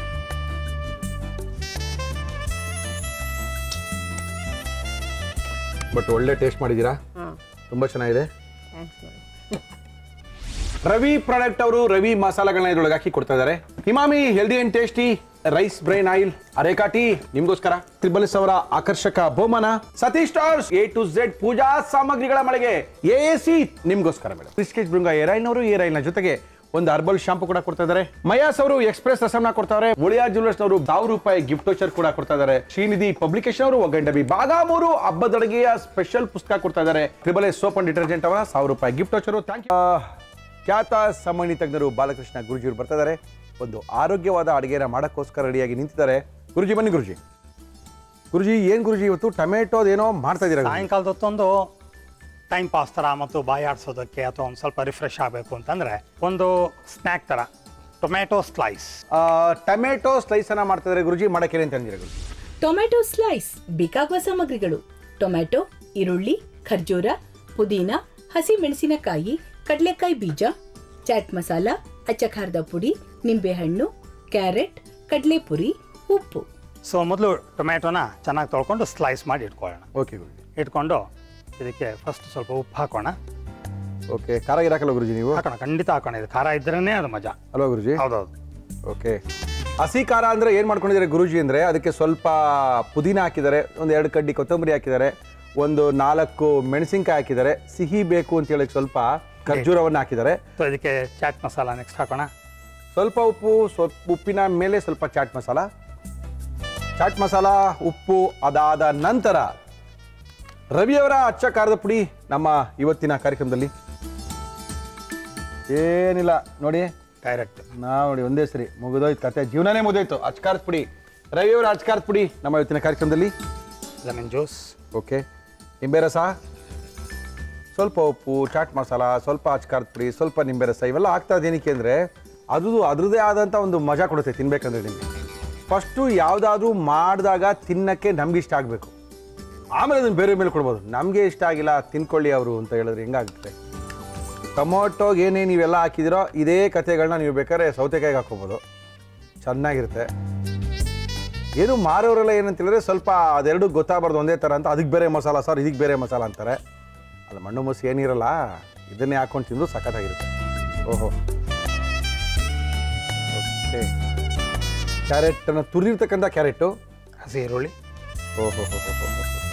ಬಟ್ ಒಳ್ಳೆ ಟೇಸ್ಟ್ ಮಾಡಿದ್ದೀರಾ ಹಾಂ ತುಂಬ ಚೆನ್ನಾಗಿದೆ ಥ್ಯಾಂಕ್ಸ್ ನೋಡಿ ರವಿ ಪ್ರಾಡಕ್ಟ್ ಅವರು ರವಿ ಮಸಾಲೆಗಳನ್ನ ಇದ್ರೊಳಗೆ ಹಾಕಿ ಕೊಡ್ತಾ ಇದ್ದಾರೆ Himami healthy and tasty rice bran oil ಅರೇಕಾಟಿ ನಿಮ್ಗೋಸ್ಕರ ತ್ರಿಬಲ್ ಅವರ ಆಕರ್ಷಕ ಬಹುಮಾನ Satish stars A to Z ಪೂಜಾ ಸಾಮಗ್ರಿಗಳ ಮಳೆಗೆ ಎ ಸಿ ನಿಮ್ಗೋಸ್ಕರ ಮೇಡಮ್ ಬಿಸ್ಕೆಟ್ ಬೃಂಗ ಏರೈನ್ ಅವರು ಏರೈನ್ ಜೊತೆಗೆ ಒಂದು ಹರ್ಬಲ್ ಶಾಂಪು ಕೂಡ ಕೊಡ್ತಾ ಇದ್ದಾರೆ ಮಯಾಸ್ ಅವರು ಎಕ್ಸ್ಪ್ರೆಸ್ ರಸಮ್ನ ಕೊಡ್ತಾರೆ ಉಳಿಯಾ ಜ್ಯುವೆಲರ್ಸ್ ಅವರು ಸಾವಿರ ರೂಪಾಯಿ ಗಿಫ್ಟ್ ವೋಚರ್ ಕೂಡ ಕೊಡ್ತಾ ಇದ್ದಾರೆ ಶ್ರೀನಿಧಿ ಪಬ್ಲಿಕೇಶನ್ ಅವರು ಒಗ್ಗಂಡಬಿ ಬಾಗಾಮೂರು ಹಬ್ಬದೊಳಗೆಯ ಸ್ಪೆಷಲ್ ಪುಸ್ತಕ ಕೊಡ್ತಾ ಇದ್ದಾರೆ triple S soap and detergent ಅವರ ಸಾವಿರ ರೂಪಾಯಿ ಗಿಫ್ಟ್ ವೋಚರು ಥ್ಯಾಂಕ್ ಯು ಖ್ಯಾತ ಸಾಮಾನ್ಯ ತಜ್ಞರು ಬಾಲಕೃಷ್ಣ ಗುರುಜಿಯವರು ಬರ್ತಾ ಇದ್ದಾರೆ ಒಂದು ಆರೋಗ್ಯವಾದ ಅಡುಗೆನ ಮಾಡೋಕ್ಕೋಸ್ಕರ ರೆಡಿಯಾಗಿ ನಿಂತಿದ್ದಾರೆ ಗುರುಜಿ ಬನ್ನಿ ಗುರುಜಿ ಗುರುಜಿ ಏನು ಗುರುಜಿ ಇವತ್ತು ಟೊಮೆಟೋದೇನೋ ಮಾಡ್ತಾ ಇದ್ದೀರಾ ಗುರೂಜಿ? ಸಾಯಂಕಾಲದ ಹೊತ್ತೊಂದು ಟೈಮ್ ಪಾಸ್ ಥರ ಮತ್ತು ಬಾಯಿ ಆಡಿಸೋದಕ್ಕೆ ಅಥವಾ ಒಂದು ಸ್ವಲ್ಪ ರಿಫ್ರೆಶ್ ಆಗಬೇಕು ಅಂತಂದರೆ ಒಂದು ಸ್ನ್ಯಾಕ್ ಥರ ಟೊಮ್ಯಾಟೊ ಸ್ಲೈಸ್ ಆ, ಟೊಮೆಟೊ ಸ್ಲೈಸ್ ಅನ್ನ ಮಾಡ್ತಾ ಇದ್ದಾರೆ ಗುರುಜಿ ಮಾಡಕ್ಕೆ ಅಂತ ಅಂದಿರ ಗುರುಜಿ ಟೊಮ್ಯಾಟೊ ಸ್ಲೈಸ್ ಬೇಕಾಗುವ ಸಾಮಗ್ರಿಗಳು ಟೊಮ್ಯಾಟೊ ಈರುಳ್ಳಿ ಖರ್ಜೂರ ಪುದೀನ ಹಸಿ ಮೆಣಸಿನಕಾಯಿ ಕಡಲೆಕಾಯಿ ಬೀಜ ಚಾಟ್ ಮಸಾಲ ಅಚ್ಚ ಖಾರದ ಪುಡಿ ನಿಂಬೆಹಣ್ಣು ಕ್ಯಾರೆಟ್ ಕಡಲೆಪುರಿ ಉಪ್ಪು ಸೊ ಮೊದಲು ಟೊಮ್ಯಾಟೊನ ಚೆನ್ನಾಗಿ ತೊಳ್ಕೊಂಡು ಸ್ಲೈಸ್ ಮಾಡಿ ಇಟ್ಕೊಳ್ಳೋಣ ಓಕೆ ಗುರುಜಿ ಇಟ್ಕೊಂಡು ಇದಕ್ಕೆ ಫಸ್ಟ್ ಸ್ವಲ್ಪ ಉಪ್ಪು ಹಾಕೋಣ ಓಕೆ ಖಾರ ಇರಾಕಲ್ಲ ಗುರುಜಿ ನೀವು ಹಾಕೋಣ ಖಂಡಿತ ಹಾಕೋಣ ಇದು ಖಾರ ಇದ್ರೇ ಅದು ಮಜಾ ಅಲ್ವಾ ಗುರುಜಿ ಹೌದೌದು ಓಕೆ ಹಸಿ ಖಾರ ಅಂದ್ರೆ ಏನ್ ಮಾಡ್ಕೊಂಡಿದ್ದಾರೆ ಗುರುಜಿ ಅಂದ್ರೆ ಅದಕ್ಕೆ ಸ್ವಲ್ಪ ಪುದೀನ ಹಾಕಿದ್ದಾರೆ ಒಂದು ಎರಡು ಕಡ್ಡಿ ಕೊತ್ತಂಬರಿ ಹಾಕಿದ್ದಾರೆ ಒಂದು ನಾಲ್ಕು ಮೆಣಸಿನ್ಕಾಯಿ ಹಾಕಿದ್ದಾರೆ ಸಿಹಿ ಬೇಕು ಅಂತ ಹೇಳಕ್ ಸ್ವಲ್ಪ ಖರ್ಜೂರವನ್ನು ಹಾಕಿದ್ದಾರೆ ಸೊ ಇದಕ್ಕೆ ಚಾಟ್ ಮಸಾಲ ನೆಕ್ಸ್ಟ್ ಹಾಕೋಣ ಸ್ವಲ್ಪ ಉಪ್ಪು ಸ್ವಲ್ಪ ಉಪ್ಪಿನ ಮೇಲೆ ಸ್ವಲ್ಪ ಚಾಟ್ ಮಸಾಲ ಚಾಟ್ ಮಸಾಲ ಉಪ್ಪು ಅದಾದ ನಂತರ ರವಿಯವರ ಅಚ್ಚ ಖಾರದ ಪುಡಿ ನಮ್ಮ ಇವತ್ತಿನ ಕಾರ್ಯಕ್ರಮದಲ್ಲಿ ಏನಿಲ್ಲ ನೋಡಿ ಡೈರೆಕ್ಟ್ ನಾವು ನೋಡಿ ಒಂದೇ ಸರಿ ಮುಗಿದೋಯ್ತು ಕತೆ ಜೀವನನೇ ಮುಗಿದೋಯ್ತು ಅಚ್ಕಾರದ ಪುಡಿ ರವಿಯವರ ಅಚ್ಕಾರದ ಪುಡಿ ನಮ್ಮ ಇವತ್ತಿನ ಕಾರ್ಯಕ್ರಮದಲ್ಲಿ ಲೆಮನ್ ಜ್ಯೂಸ್ ಓಕೆ ನಿಂಬೆ ರಸ ಸ್ವಲ್ಪ ಉಪ್ಪು ಚಾಟ್ ಮಸಾಲ ಸ್ವಲ್ಪ ಅಚ್ಕಾರದ ಪುಡಿ ಸ್ವಲ್ಪ ನಿಂಬೆ ರಸ ಇವೆಲ್ಲ ಆಗ್ತಾ ಏನಕ್ಕೆ ಅಂದರೆ ಅದು ಅದ್ರದ್ದೇ ಆದಂಥ ಒಂದು ಮಜಾ ಕೊಡುತ್ತೆ ತಿನ್ಬೇಕಂದ್ರೆ ನಿಮಗೆ ಫಸ್ಟು ಯಾವುದಾದ್ರೂ ಮಾಡಿದಾಗ ತಿನ್ನಕ್ಕೆ ನಮ್ಗೆ ಇಷ್ಟ ಆಗಬೇಕು ಆಮೇಲೆ ಅದನ್ನು ಬೇರೆ ಮೇಲೆ ಕೊಡ್ಬೋದು ನಮಗೆ ಇಷ್ಟ ಆಗಿಲ್ಲ ತಿನ್ಕೊಳ್ಳಿ ಅವರು ಅಂತ ಹೇಳಿದ್ರೆ ಹೆಂಗಾಗುತ್ತೆ ಟೊಮೊಟೊಗೆ ಏನೇ ನೀವೆಲ್ಲ ಹಾಕಿದಿರೋ ಇದೇ ಕಥೆಗಳನ್ನ ನೀವು ಬೇಕಾದ್ರೆ ಸೌತೆಕಾಯಿಗೆ ಹಾಕೋಬೋದು ಚೆನ್ನಾಗಿರುತ್ತೆ ಏನು ಮಾರೋರೆಲ್ಲ ಏನಂತ ಹೇಳಿದ್ರೆ ಸ್ವಲ್ಪ ಅದೆರಡು ಗೊತ್ತಾಗಬಾರ್ದು ಒಂದೇ ಥರ ಅಂತ ಅದಕ್ಕೆ ಬೇರೆ ಮಸಾಲ ಸರ್ ಇದಕ್ಕೆ ಬೇರೆ ಮಸಾಲ ಅಂತಾರೆ ಅದು ಮಣ್ಣು ಮುಸಿ ಏನಿರಲ್ಲ ಇದನ್ನೇ ಹಾಕೊಂಡು ತಿಂದು ಸಖತ್ತಾಗಿರುತ್ತೆ ಓಹೋ ಓಕೆ ಕ್ಯಾರೆಟನ್ನು ತುರಿರ್ತಕ್ಕಂಥ ಕ್ಯಾರೆಟು ಹಸಿ ಈರುಳ್ಳಿ ಓಹೋ ಹೋ ಹೋ ಹೋ ಹೋ ಹೋ.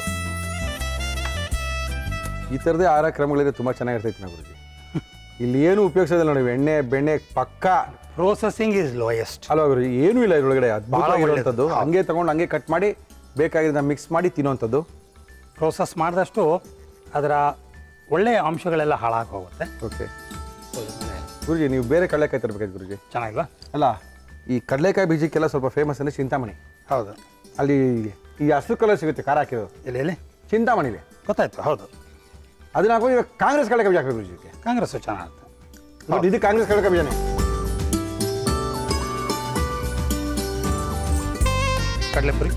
ಈ ಥರದೇ ಆಹಾರ ಕ್ರಮಗಳಿದ್ರೆ ತುಂಬ ಚೆನ್ನಾಗಿರ್ತೈತಿ ನಾವು ಗುರುಜಿ ಇಲ್ಲಿ ಏನು ಉಪಯೋಗಿಸೋದಿಲ್ಲ ನೋಡಿ ಎಣ್ಣೆ ಬೆಣ್ಣೆ ಪಕ್ಕ ಪ್ರೋಸೆಸಿಂಗ್ ಈಸ್ ಲೋಯೆಸ್ಟ್ ಅಲ್ವಾ ಗುರುಜಿ ಏನೂ ಇಲ್ಲ ಇದ್ರೊಳಗಡೆ ಅದ್ಭುತವಾಗಿರುವಂಥದ್ದು ಒಳ್ಳೇದು. ಹಂಗೆ ತಗೊಂಡು ಹಂಗೆ ಕಟ್ ಮಾಡಿ ಬೇಕಾಗಿರೋದನ್ನ ಮಿಕ್ಸ್ ಮಾಡಿ ತಿನ್ನೋವಂಥದ್ದು ಪ್ರೋಸೆಸ್ ಮಾಡಿದಷ್ಟು ಅದರ ಒಳ್ಳೆಯ ಅಂಶಗಳೆಲ್ಲ ಹಾಳಾಗಿ ಹೋಗುತ್ತೆ ಓಕೆ So, ಇದ್ಮೇಲೆ ಗುರುಜಿ ನೀವು ಬೇರೆ ಕಡಲೆಕಾಯಿ ತರಬೇಕಾಯ್ತು ಗುರುಜಿ ಚೆನ್ನಾಗಿಲ್ವಾ ಅಲ್ಲ ಈ ಕಡಲೆಕಾಯಿ ಬೀಜಕ್ಕೆಲ್ಲ ಸ್ವಲ್ಪ ಫೇಮಸ್ ಅಂದರೆ ಚಿಂತಾಮಣಿ ಹೌದು ಅಲ್ಲಿ ಈ ಹಸಿರು ಕಲರ್ ಸಿಗುತ್ತೆ ಖಾರ ಹಾಕಿರೋದು ಇಲ್ಲಿ ಇಲ್ಲಿ ಚಿಂತಾಮಣಿಲಿ ಗೊತ್ತಾಯ್ತು ಹೌದು ಅದನ್ನ ಹಾಕೋ ಇವಾಗ ಕಾಂಗ್ರೆಸ್ ಕಡಲೆಕಾಯಿ ಬೀಜ ಹಾಕಬೇಕು ಗುರುಜಿಗೆ ಕಾಂಗ್ರೆಸ್ ಚೆನ್ನಾಗಿರುತ್ತೆ ಬಟ್ ಇದು ಕಾಂಗ್ರೆಸ್ ಕಡಲೆಕಾಯಿ ಬೀಜನೇ ಕಡಲೆಪುರಿ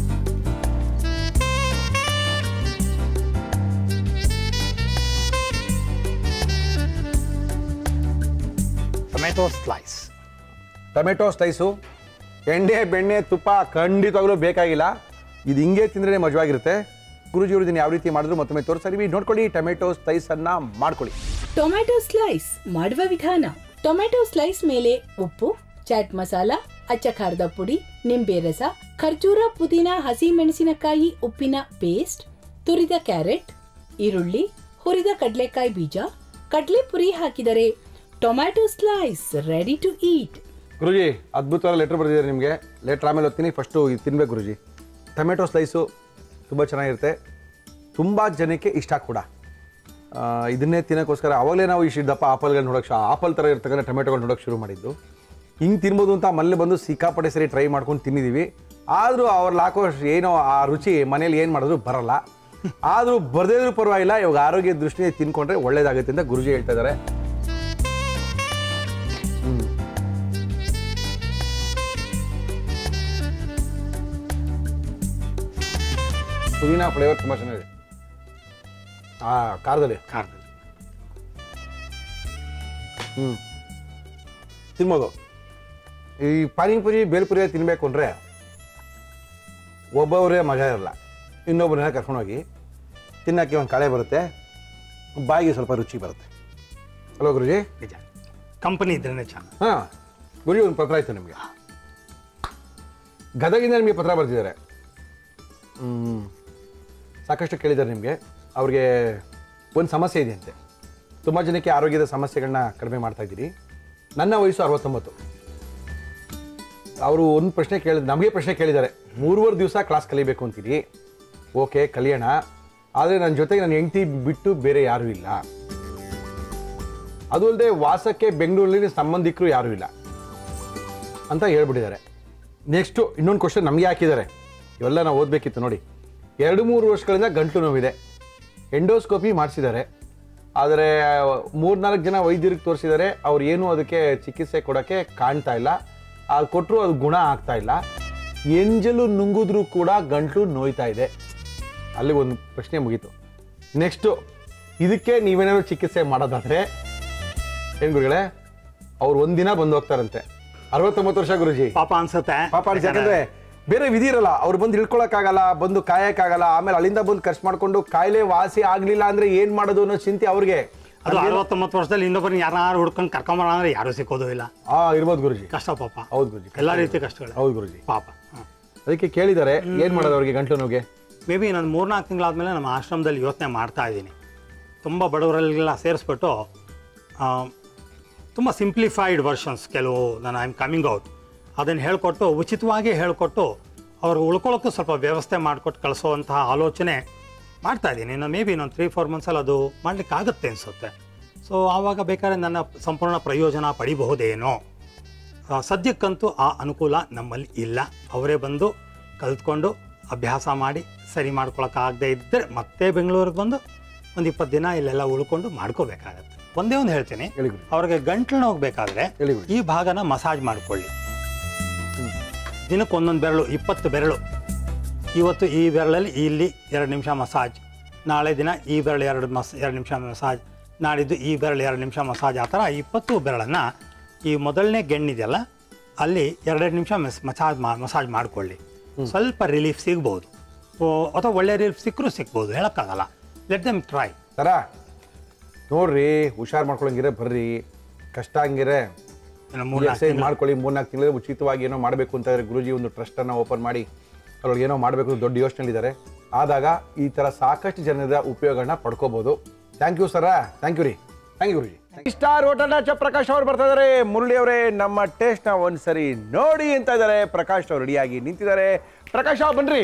ಟೊಮೆಟೊ ಸ್ಲೈಸ್ ಟೊಮೆಟೊ ಸ್ಲೈಸು ಎಣ್ಣೆ ಬೆಣ್ಣೆ ತುಪ್ಪ ಖಂಡಿತವಾಗ್ಲೂ ಬೇಕಾಗಿಲ್ಲ ಇದು ಹಿಂಗೆ ತಿಂದ್ರೆ ಮಜವಾಗಿರುತ್ತೆ ಗುರುಜಿ ಅವರು ಇದನ್ನ ಯಾವ ರೀತಿ ಮಾಡಿದ್ರು ಮತ್ತೊಮ್ಮೆ ತೋರಿಸ್ತೀವಿ ನೋಡ್ಕೊಳ್ಳಿ ಟೊಮೆಟೊ ಸ್ಲೈಸನ್ನು ಮಾಡ್ಕೊಳ್ಳಿ ಟೊಮ್ಯಾಟೊ ಸ್ಲೈಸ್ ಮಾಡುವ ವಿಧಾನ ಟೊಮ್ಯಾಟೊ ಸ್ಲೈಸ್ ಮೇಲೆ ಉಪ್ಪು ಚಾಟ್ ಮಸಾಲ ಅಚ್ಚ ಖಾರದ ಪುಡಿ ನಿಂಬೆ ರಸ ಖರ್ಜೂರ ಪುದೀನ ಹಸಿ ಮೆಣಸಿನಕಾಯಿ ಉಪ್ಪಿನ ಪೇಸ್ಟ್ ತುರಿದ ಕ್ಯಾರೆಟ್ ಈರುಳ್ಳಿ ಹುರಿದ ಕಡಲೆಕಾಯಿ ಬೀಜ ಕಡಲೆ ಪುರಿ ಹಾಕಿದರೆ tomato slice ready to eat Guruji ಅದ್ಭುತವಾದ ಲೆಟ್ರ್ ಬರೆದಿದ್ದಾರೆ ನಿಮಗೆ ಲೆಟ್ರ್ ಆಮೇಲೆ ಓದ್ತೀನಿ ಫಸ್ಟು ಇದು ತಿನ್ಬೇಕು ಗುರುಜಿ ಟೊಮೆಟೊ ಸ್ಲೈಸು ತುಂಬ ಚೆನ್ನಾಗಿರುತ್ತೆ ತುಂಬ ಜನಕ್ಕೆ ಇಷ್ಟ ಕೂಡ ಆ, ಇದನ್ನೇ ತಿನ್ನೋಕ್ಕೋಸ್ಕರ ಅವಾಗಲೇ ನಾವು ಇಷ್ಟು ದಪ್ಪ ಆಪಲ್ಗಳು ನೋಡೋಕೆ ಆಪಲ್ ಥರ ಇರ್ತಕ್ಕಂಥ ಟೊಮೆಟೊಗಳು ನೋಡೋಕೆ ಶುರು ಮಾಡಿದ್ದು ಹಿಂಗೆ ತಿನ್ಬೋದು ಅಂತ ಮನೇಲಿ ಬಂದು ಸಿಕ್ಕಾಪಟ್ಟೆ ಸರಿ ಟ್ರೈ ಮಾಡ್ಕೊಂಡು ತಿಂದಿದ್ದೀವಿ ಆದರೂ ಅವ್ರಲ್ಲಿ ಹಾಕೋ ಏನೋ ಆ ರುಚಿ ಮನೇಲಿ ಏನು ಮಾಡಿದ್ರು ಬರಲ್ಲ ಆದರೂ ಬರದೇ ಇದ್ರೂ ಪರವಾಗಿಲ್ಲ ಇವಾಗ ಆರೋಗ್ಯ ದೃಷ್ಟಿಯಿಂದ ತಿನ್ಕೊಂಡ್ರೆ ಒಳ್ಳೇದಾಗುತ್ತೆ ಅಂತ ಗುರುಜಿ ಹೇಳ್ತಾ ಇದ್ದಾರೆ ಪುದೀನ ಫ್ಲೇವರ್ ತುಂಬ ಚೆನ್ನಾಗಿದೆ ಆ ಖಾರದಲ್ಲಿ ಖಾರದಲ್ಲಿ ಹ್ಞೂ ತಿನ್ಬೋದು ಈ ಪಾನಿಪುರಿ ಬೇಲ್ಪುರಿ ತಿನ್ನಬೇಕು ಅಂದರೆ ಒಬ್ಬೊಬ್ಬರೇ ಮಜಾ ಇರಲ್ಲ ಇನ್ನೊಬ್ಬರನ್ನ ಕರ್ಕೊಂಡೋಗಿ ತಿನ್ನೋಕ್ಕೆ ಒಂದು ಕಳೆ ಬರುತ್ತೆ ಬಾಯಿಗೆ ಸ್ವಲ್ಪ ರುಚಿ ಬರುತ್ತೆ ಅಲ್ವಾ ಗುರುಜಿ ನಿಜ ಕಂಪನಿ ಇದ್ರೇ ಚೆನ್ನಾಗಿ ಹಾಂ ಗುರುಜಿ ಒಂದು ಪತ್ರ ಆಯ್ತು ನಿಮಗೆ ಗದಗಿಂದ ನಿಮಗೆ ಪತ್ರ ಬರ್ತಿದ್ದಾರೆ ಹ್ಮ್. ಸಾಕಷ್ಟು ಕೇಳಿದ್ದಾರೆ ನಿಮಗೆ ಅವ್ರಿಗೆ ಒಂದು ಸಮಸ್ಯೆ ಇದೆಯಂತೆ ತುಂಬ ಜನಕ್ಕೆ ಆರೋಗ್ಯದ ಸಮಸ್ಯೆಗಳನ್ನ ಕಡಿಮೆ ಮಾಡ್ತಾ ಇದ್ದೀರಿ ನನ್ನ ವಯಸ್ಸು ಅರವತ್ತೊಂಬತ್ತು ಅವರು ಒಂದು ಪ್ರಶ್ನೆ ಕೇಳಿದ ನಮಗೆ ಪ್ರಶ್ನೆ ಕೇಳಿದ್ದಾರೆ ಮೂರುವರೆ ದಿವಸ ಕ್ಲಾಸ್ ಕಲಿಬೇಕು ಅಂತೀರಿ ಓಕೆ ಕಲಿಯೋಣ ಆದರೆ ನನ್ನ ಜೊತೆಗೆ ನನ್ನ ಹೆಂಡತಿ ಬಿಟ್ಟು ಬೇರೆ ಯಾರೂ ಇಲ್ಲ ಅದು ಅಲ್ಲದೆ ವಾಸಕ್ಕೆ ಬೆಂಗಳೂರಿನ ಸಂಬಂಧಿಕರು ಯಾರೂ ಇಲ್ಲ ಅಂತ ಹೇಳ್ಬಿಟ್ಟಿದ್ದಾರೆ ನೆಕ್ಸ್ಟು ಇನ್ನೊಂದು ಕ್ವಶನ್ ನಮಗೆ ಹಾಕಿದ್ದಾರೆ ಇವೆಲ್ಲ ನಾವು ಓದಬೇಕಿತ್ತು ನೋಡಿ ಎರಡು ಮೂರು ವರ್ಷಗಳಿಂದ ಗಂಟಲು ನೋವಿದೆ ಎಂಡೋಸ್ಕೋಪಿ ಮಾಡಿಸಿದ್ದಾರೆ ಆದರೆ ಮೂರ್ನಾಲ್ಕು ಜನ ವೈದ್ಯರಿಗೆ ತೋರಿಸಿದ್ದಾರೆ ಅವ್ರು ಏನೂ ಅದಕ್ಕೆ ಚಿಕಿತ್ಸೆ ಕೊಡೋಕ್ಕೆ ಕಾಣ್ತಾ ಇಲ್ಲ ಅದು ಕೊಟ್ಟರು ಅದು ಗುಣ ಆಗ್ತಾ ಇಲ್ಲ ಎಂಜಲು ನುಂಗಿದ್ರೂ ಕೂಡ ಗಂಟಲು ನೋಯ್ತಾ ಇದೆ ಅಲ್ಲಿ ಒಂದು ಪ್ರಶ್ನೆ ಮುಗೀತು ನೆಕ್ಸ್ಟು ಇದಕ್ಕೆ ನೀವೇನಾದ್ರು ಚಿಕಿತ್ಸೆ ಮಾಡೋದಾದ್ರೆ ಏನ್ ಗುರುಗಳೇ ಅವ್ರು ಒಂದಿನ ಬಂದು ಹೋಗ್ತಾರಂತೆ ಅರವತ್ತೊಂಬತ್ತು ವರ್ಷ ಗುರುಜಿ ಪಾಪ ಅನ್ಸುತ್ತೆ ಪಾಪ ಅನ್ಸ್ ಯಾಕಂದ್ರೆ ಬೇರೆ ವಿಧಿ ಇರಲ್ಲ ಅವ್ರು ಬಂದು ಹಿಡ್ಕೊಳಕ್ಕಾಗಲ್ಲ ಬಂದು ಕಾಯಕ್ಕಾಗಲ್ಲ ಆಮೇಲೆ ಅಲ್ಲಿಂದ ಬಂದು ಖರ್ಚು ಮಾಡ್ಕೊಂಡು ಕಾಯಿಲೆ ವಾಸಿ ಆಗ್ಲಿಲ್ಲ ಅಂದ್ರೆ ಏನ್ ಮಾಡೋದು ಅನ್ನೋ ಚಿಂತೆ ಅವ್ರಿಗೆ ಅದು ಅರವತ್ತೊಂಬತ್ತು ವರ್ಷದಲ್ಲಿ ಇನ್ನೊಬ್ಬರನ್ನ ಯಾರು ಹುಡ್ಕೊಂಡು ಕರ್ಕೊಂಬರ ಅಂದ್ರೆ ಯಾರು ಸಿಕ್ಕೋದು ಇಲ್ಲ ಆ ಇರ್ಬೋದು ಗುರುಜಿ ಕಷ್ಟ ಪಾಪ ಹೌದು ಗುರುಜಿ ಎಲ್ಲ ರೀತಿ ಕಷ್ಟಗಳು ಹೌದು ಗುರುಜಿ ಪಾಪ ಅದಕ್ಕೆ ಕೇಳಿದ್ದಾರೆ ಏನ್ ಮಾಡೋದು ಅವ್ರಿಗೆ ಗಂಟಲು ನೋವಿಗೆ ಮೇ ಬಿ ನಾನು ಮೂರ್ನಾಲ್ಕು ತಿಂಗಳಾದ್ಮೇಲೆ ನಮ್ಮ ಆಶ್ರಮದಲ್ಲಿ ಯೋಚನೆ ಮಾಡ್ತಾ ಇದ್ದೀನಿ ತುಂಬ ಬಡವರಲ್ಲೆಲ್ಲ ಸೇರಿಸ್ಬಿಟ್ಟು ತುಂಬ ಸಿಂಪ್ಲಿಫೈಡ್ ವರ್ಷನ್ಸ್ ಕೆಲವು ನಾನು ಐ ಆಮ್ ಕಮಿಂಗ್ ಔಟ್ ಅದನ್ನು ಹೇಳ್ಕೊಟ್ಟು ಉಚಿತವಾಗಿ ಹೇಳ್ಕೊಟ್ಟು ಅವ್ರಿಗೆ ಉಳ್ಕೊಳ್ಳೋಕ್ಕೂ ಸ್ವಲ್ಪ ವ್ಯವಸ್ಥೆ ಮಾಡಿಕೊಟ್ಟು ಕಳಿಸೋವಂತಹ ಆಲೋಚನೆ ಮಾಡ್ತಾ ಇದ್ದೀನಿ ಇನ್ನು ಮೇ ಬಿ ಇನ್ನೊಂದು ತ್ರೀ ಫೋರ್ ಮಂತ್ಸಲ್ಲಿ ಅದು ಮಾಡಲಿಕ್ಕೆ ಆಗುತ್ತೆ ಅನಿಸುತ್ತೆ ಸೊ ಆವಾಗ ಬೇಕಾದ್ರೆ ನನ್ನ ಸಂಪೂರ್ಣ ಪ್ರಯೋಜನ ಪಡಿಬಹುದೇನೋ ಆ, ಸದ್ಯಕ್ಕಂತೂ ಆ ಅನುಕೂಲ ನಮ್ಮಲ್ಲಿ ಇಲ್ಲ ಅವರೇ ಬಂದು ಕಲ್ತ್ಕೊಂಡು ಅಭ್ಯಾಸ ಮಾಡಿ ಸರಿ ಮಾಡ್ಕೊಳಕ್ಕಾಗದೇ ಇದ್ದರೆ ಮತ್ತೆ ಬೆಂಗಳೂರಿಗೆ ಬಂದು ಒಂದು ಇಪ್ಪತ್ತು ದಿನ ಇಲ್ಲೆಲ್ಲ ಉಳ್ಕೊಂಡು ಮಾಡ್ಕೋಬೇಕಾಗತ್ತೆ ಒಂದೇ ಒಂದು ಹೇಳ್ತೀನಿ ಹೇಳಿ ಗುರು. ಅವ್ರಿಗೆ ಗಂಟ್ಲು ಹೋಗ್ಬೇಕಾದ್ರೆ ಹೇಳಿ ಗುರು. ಈ ಭಾಗನ ಮಸಾಜ್ ಮಾಡ್ಕೊಳ್ಳಿ ದಿನಕ್ಕೆ ಒಂದೊಂದು ಬೆರಳು ಇಪ್ಪತ್ತು ಬೆರಳು ಇವತ್ತು ಈ ಬೆರಳಲ್ಲಿ ಇಲ್ಲಿ ಎರಡು ನಿಮಿಷ ಮಸಾಜ್ ನಾಳೆ ದಿನ ಈ ಬೆರಳು ಎರಡು ಮಸ್ ಎರಡು ನಿಮಿಷ ಮಸಾಜ್ ನಾಡಿದ್ದು ಈ ಬೆರಳು ಎರಡು ನಿಮಿಷ ಮಸಾಜ್ ಆ ಥರ ಇಪ್ಪತ್ತು ಬೆರಳನ್ನು ಈ ಮೊದಲನೇ ಗೆಣ್ಣಿದೆಯಲ್ಲ ಅಲ್ಲಿ ಎರಡೆರಡು ನಿಮಿಷ ಮೆಸ್ ಮಸಾಜ್ ಮಾ ಮಸಾಜ್ ಮಾಡ್ಕೊಳ್ಳಿ ಸ್ವಲ್ಪ ರಿಲೀಫ್ ಸಿಗ್ಬೋದು ಓ, ಅಥವಾ ಒಳ್ಳೆ ರಿಲೀಫ್ ಸಿಕ್ಕರೂ ಸಿಗ್ಬೋದು ಹೇಳೋಕ್ಕಾಗಲ್ಲ ಲೆಟ್ ದಮ್ ಟ್ರೈ ತರ ನೋಡ್ರಿ ಹುಷಾರ್ ಮಾಡ್ಕೊಳಂಗಿರೆ ಬರ್ರಿ ಕಷ್ಟ ಹಂಗಿರೆ ಇನ್ನು ಮೂರು ಎಕ್ಸೈಸ್ ಮಾಡ್ಕೊಳ್ಳಿ ಮೂರ್ನಾಲ್ಕು ತಿಂಗಳು ಉಚಿತವಾಗಿ ಏನೋ ಮಾಡಬೇಕು ಅಂತ ಇದ್ರೆ ಗುರುಜಿ ಒಂದು ಟ್ರಸ್ಟ್ ಅನ್ನ ಓಪನ್ ಮಾಡಿ ಅದ್ರೊಳಗೆ ಏನೋ ಮಾಡಬೇಕು ಅಂತ ದೊಡ್ಡ ಯೋಚನೆಲಿದ್ದಾರೆ ಆದಾಗ ಈ ತರ ಸಾಕಷ್ಟು ಜನದ ಉಪಯೋಗನ ಪಡ್ಕೋಬಹುದು ಥ್ಯಾಂಕ್ ಯು ಸರ ಥ್ಯಾಂಕ್ ಯು ರೀ ಥ್ಯಾಂಕ್ ಯು ಗುರುಜಿ ಸ್ಟಾರ್ ಹೋಟೆಲ್ನ ಚ ಪ್ರಕಾಶ್ ಅವ್ರು ಬರ್ತಾ ಇದಾರೆ ಮುರಳಿ ಅವರೇ ನಮ್ಮ ಟೇಸ್ಟ್ ನ ಒಂದ್ಸರಿ ನೋಡಿ ಅಂತ ಇದ್ದಾರೆ ಪ್ರಕಾಶ್ ಅವ್ರು ರೆಡಿಯಾಗಿ ನಿಂತಿದ್ದಾರೆ ಪ್ರಕಾಶ್ ಅವ್ರು ಬನ್ರಿ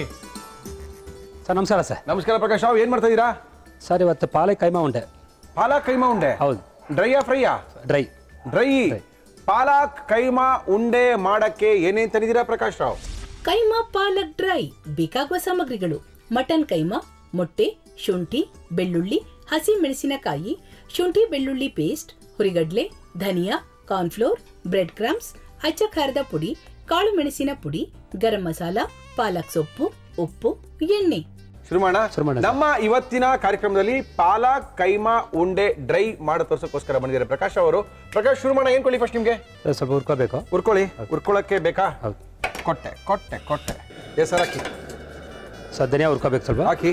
ಸರ್ ನಮಸ್ಕಾರ ಸರ್ ನಮಸ್ಕಾರ ಪ್ರಕಾಶ್ ಅವ್ರು ಏನ್ ಮಾಡ್ತಾ ಇದ್ದೀರಾ ಸರ್ ಇವತ್ತು ಪಾಲೆ ಕೈಮಾ ಉಂಡೆ ಪಾಲಕ್ ಕೈಮಾ ಉಂಡೆ ಹೌದು ಡ್ರೈಯಾ ಫ್ರೈಯಾ ಡ್ರೈ ಡ್ರೈ ಪಾಲಕ್ ಕೈಮಾ ಉಂಡೆ ಮಾಡಕ್ಕೆ ಏನೇನ್ ತಂದಿದ್ದೀರಾ ಪ್ರಕಾಶ್ ರಾವ್ ಕೈಮಾ ಪಾಲಕ್ ಡ್ರೈ ಬೇಕಾಗುವ ಸಾಮಗ್ರಿಗಳು ಮಟನ್ ಕೈಮಾ ಮೊಟ್ಟೆ ಶುಂಠಿ ಬೆಳ್ಳುಳ್ಳಿ ಹಸಿ ಮೆಣಸಿನಕಾಯಿ ಶುಂಠಿ ಬೆಳ್ಳುಳ್ಳಿ ಪೇಸ್ಟ್ ಹುರಿಗಡ್ಲೆ ಧನಿಯಾ ಕಾರ್ನ್ಫ್ಲೋರ್ ಬ್ರೆಡ್ ಕ್ರಮ್ಸ್ ಅಚ್ಚ ಖಾರದ ಪುಡಿ ಕಾಳು ಮೆಣಸಿನ ಪುಡಿ ಗರಂ ಮಸಾಲ ಪಾಲಕ್ ಸೊಪ್ಪು ಉಪ್ಪು ಎಣ್ಣೆ ಶುರು ಮಾಡೋಣ ಶುರು ಮಾಡೋಣ. ನಮ್ಮ ಇವತ್ತಿನ ಕಾರ್ಯಕ್ರಮದಲ್ಲಿ ಪಾಲಕ್ ಕೈಮಾ ಉಂಡೆ ಡ್ರೈ ಮಾಡೋ ತೋರ್ಸೋಕ್ಕೋಸ್ಕರ ಬಂದಿದ್ದಾರೆ ಪ್ರಕಾಶ್ ಅವರು ಪ್ರಕಾಶ್ ಶುರು ಮಾಡೋಣ ಏನ್ ಕೊಡಿ ಫಸ್ಟ್ ನಿಮ್ಗೆ ಸರ್, ಸ್ವಲ್ಪ ಹುರ್ಕೋಬೇಕು ಉರ್ಕೊಳ್ಳಿ ಉರ್ಕೊಳ್ಳಕ್ಕೆ ಬೇಕಾ ಹೌದು ಕೊಟ್ಟೆ ಕೊಟ್ಟೆ ಕೊಟ್ಟೆ ಎಸ್ ಸರ್ ಹಾಕಿ ಸರ್ ಧನಿಯಾ ಹುರ್ಕೋಬೇಕು ಸ್ವಲ್ಪ ಹಾಕಿ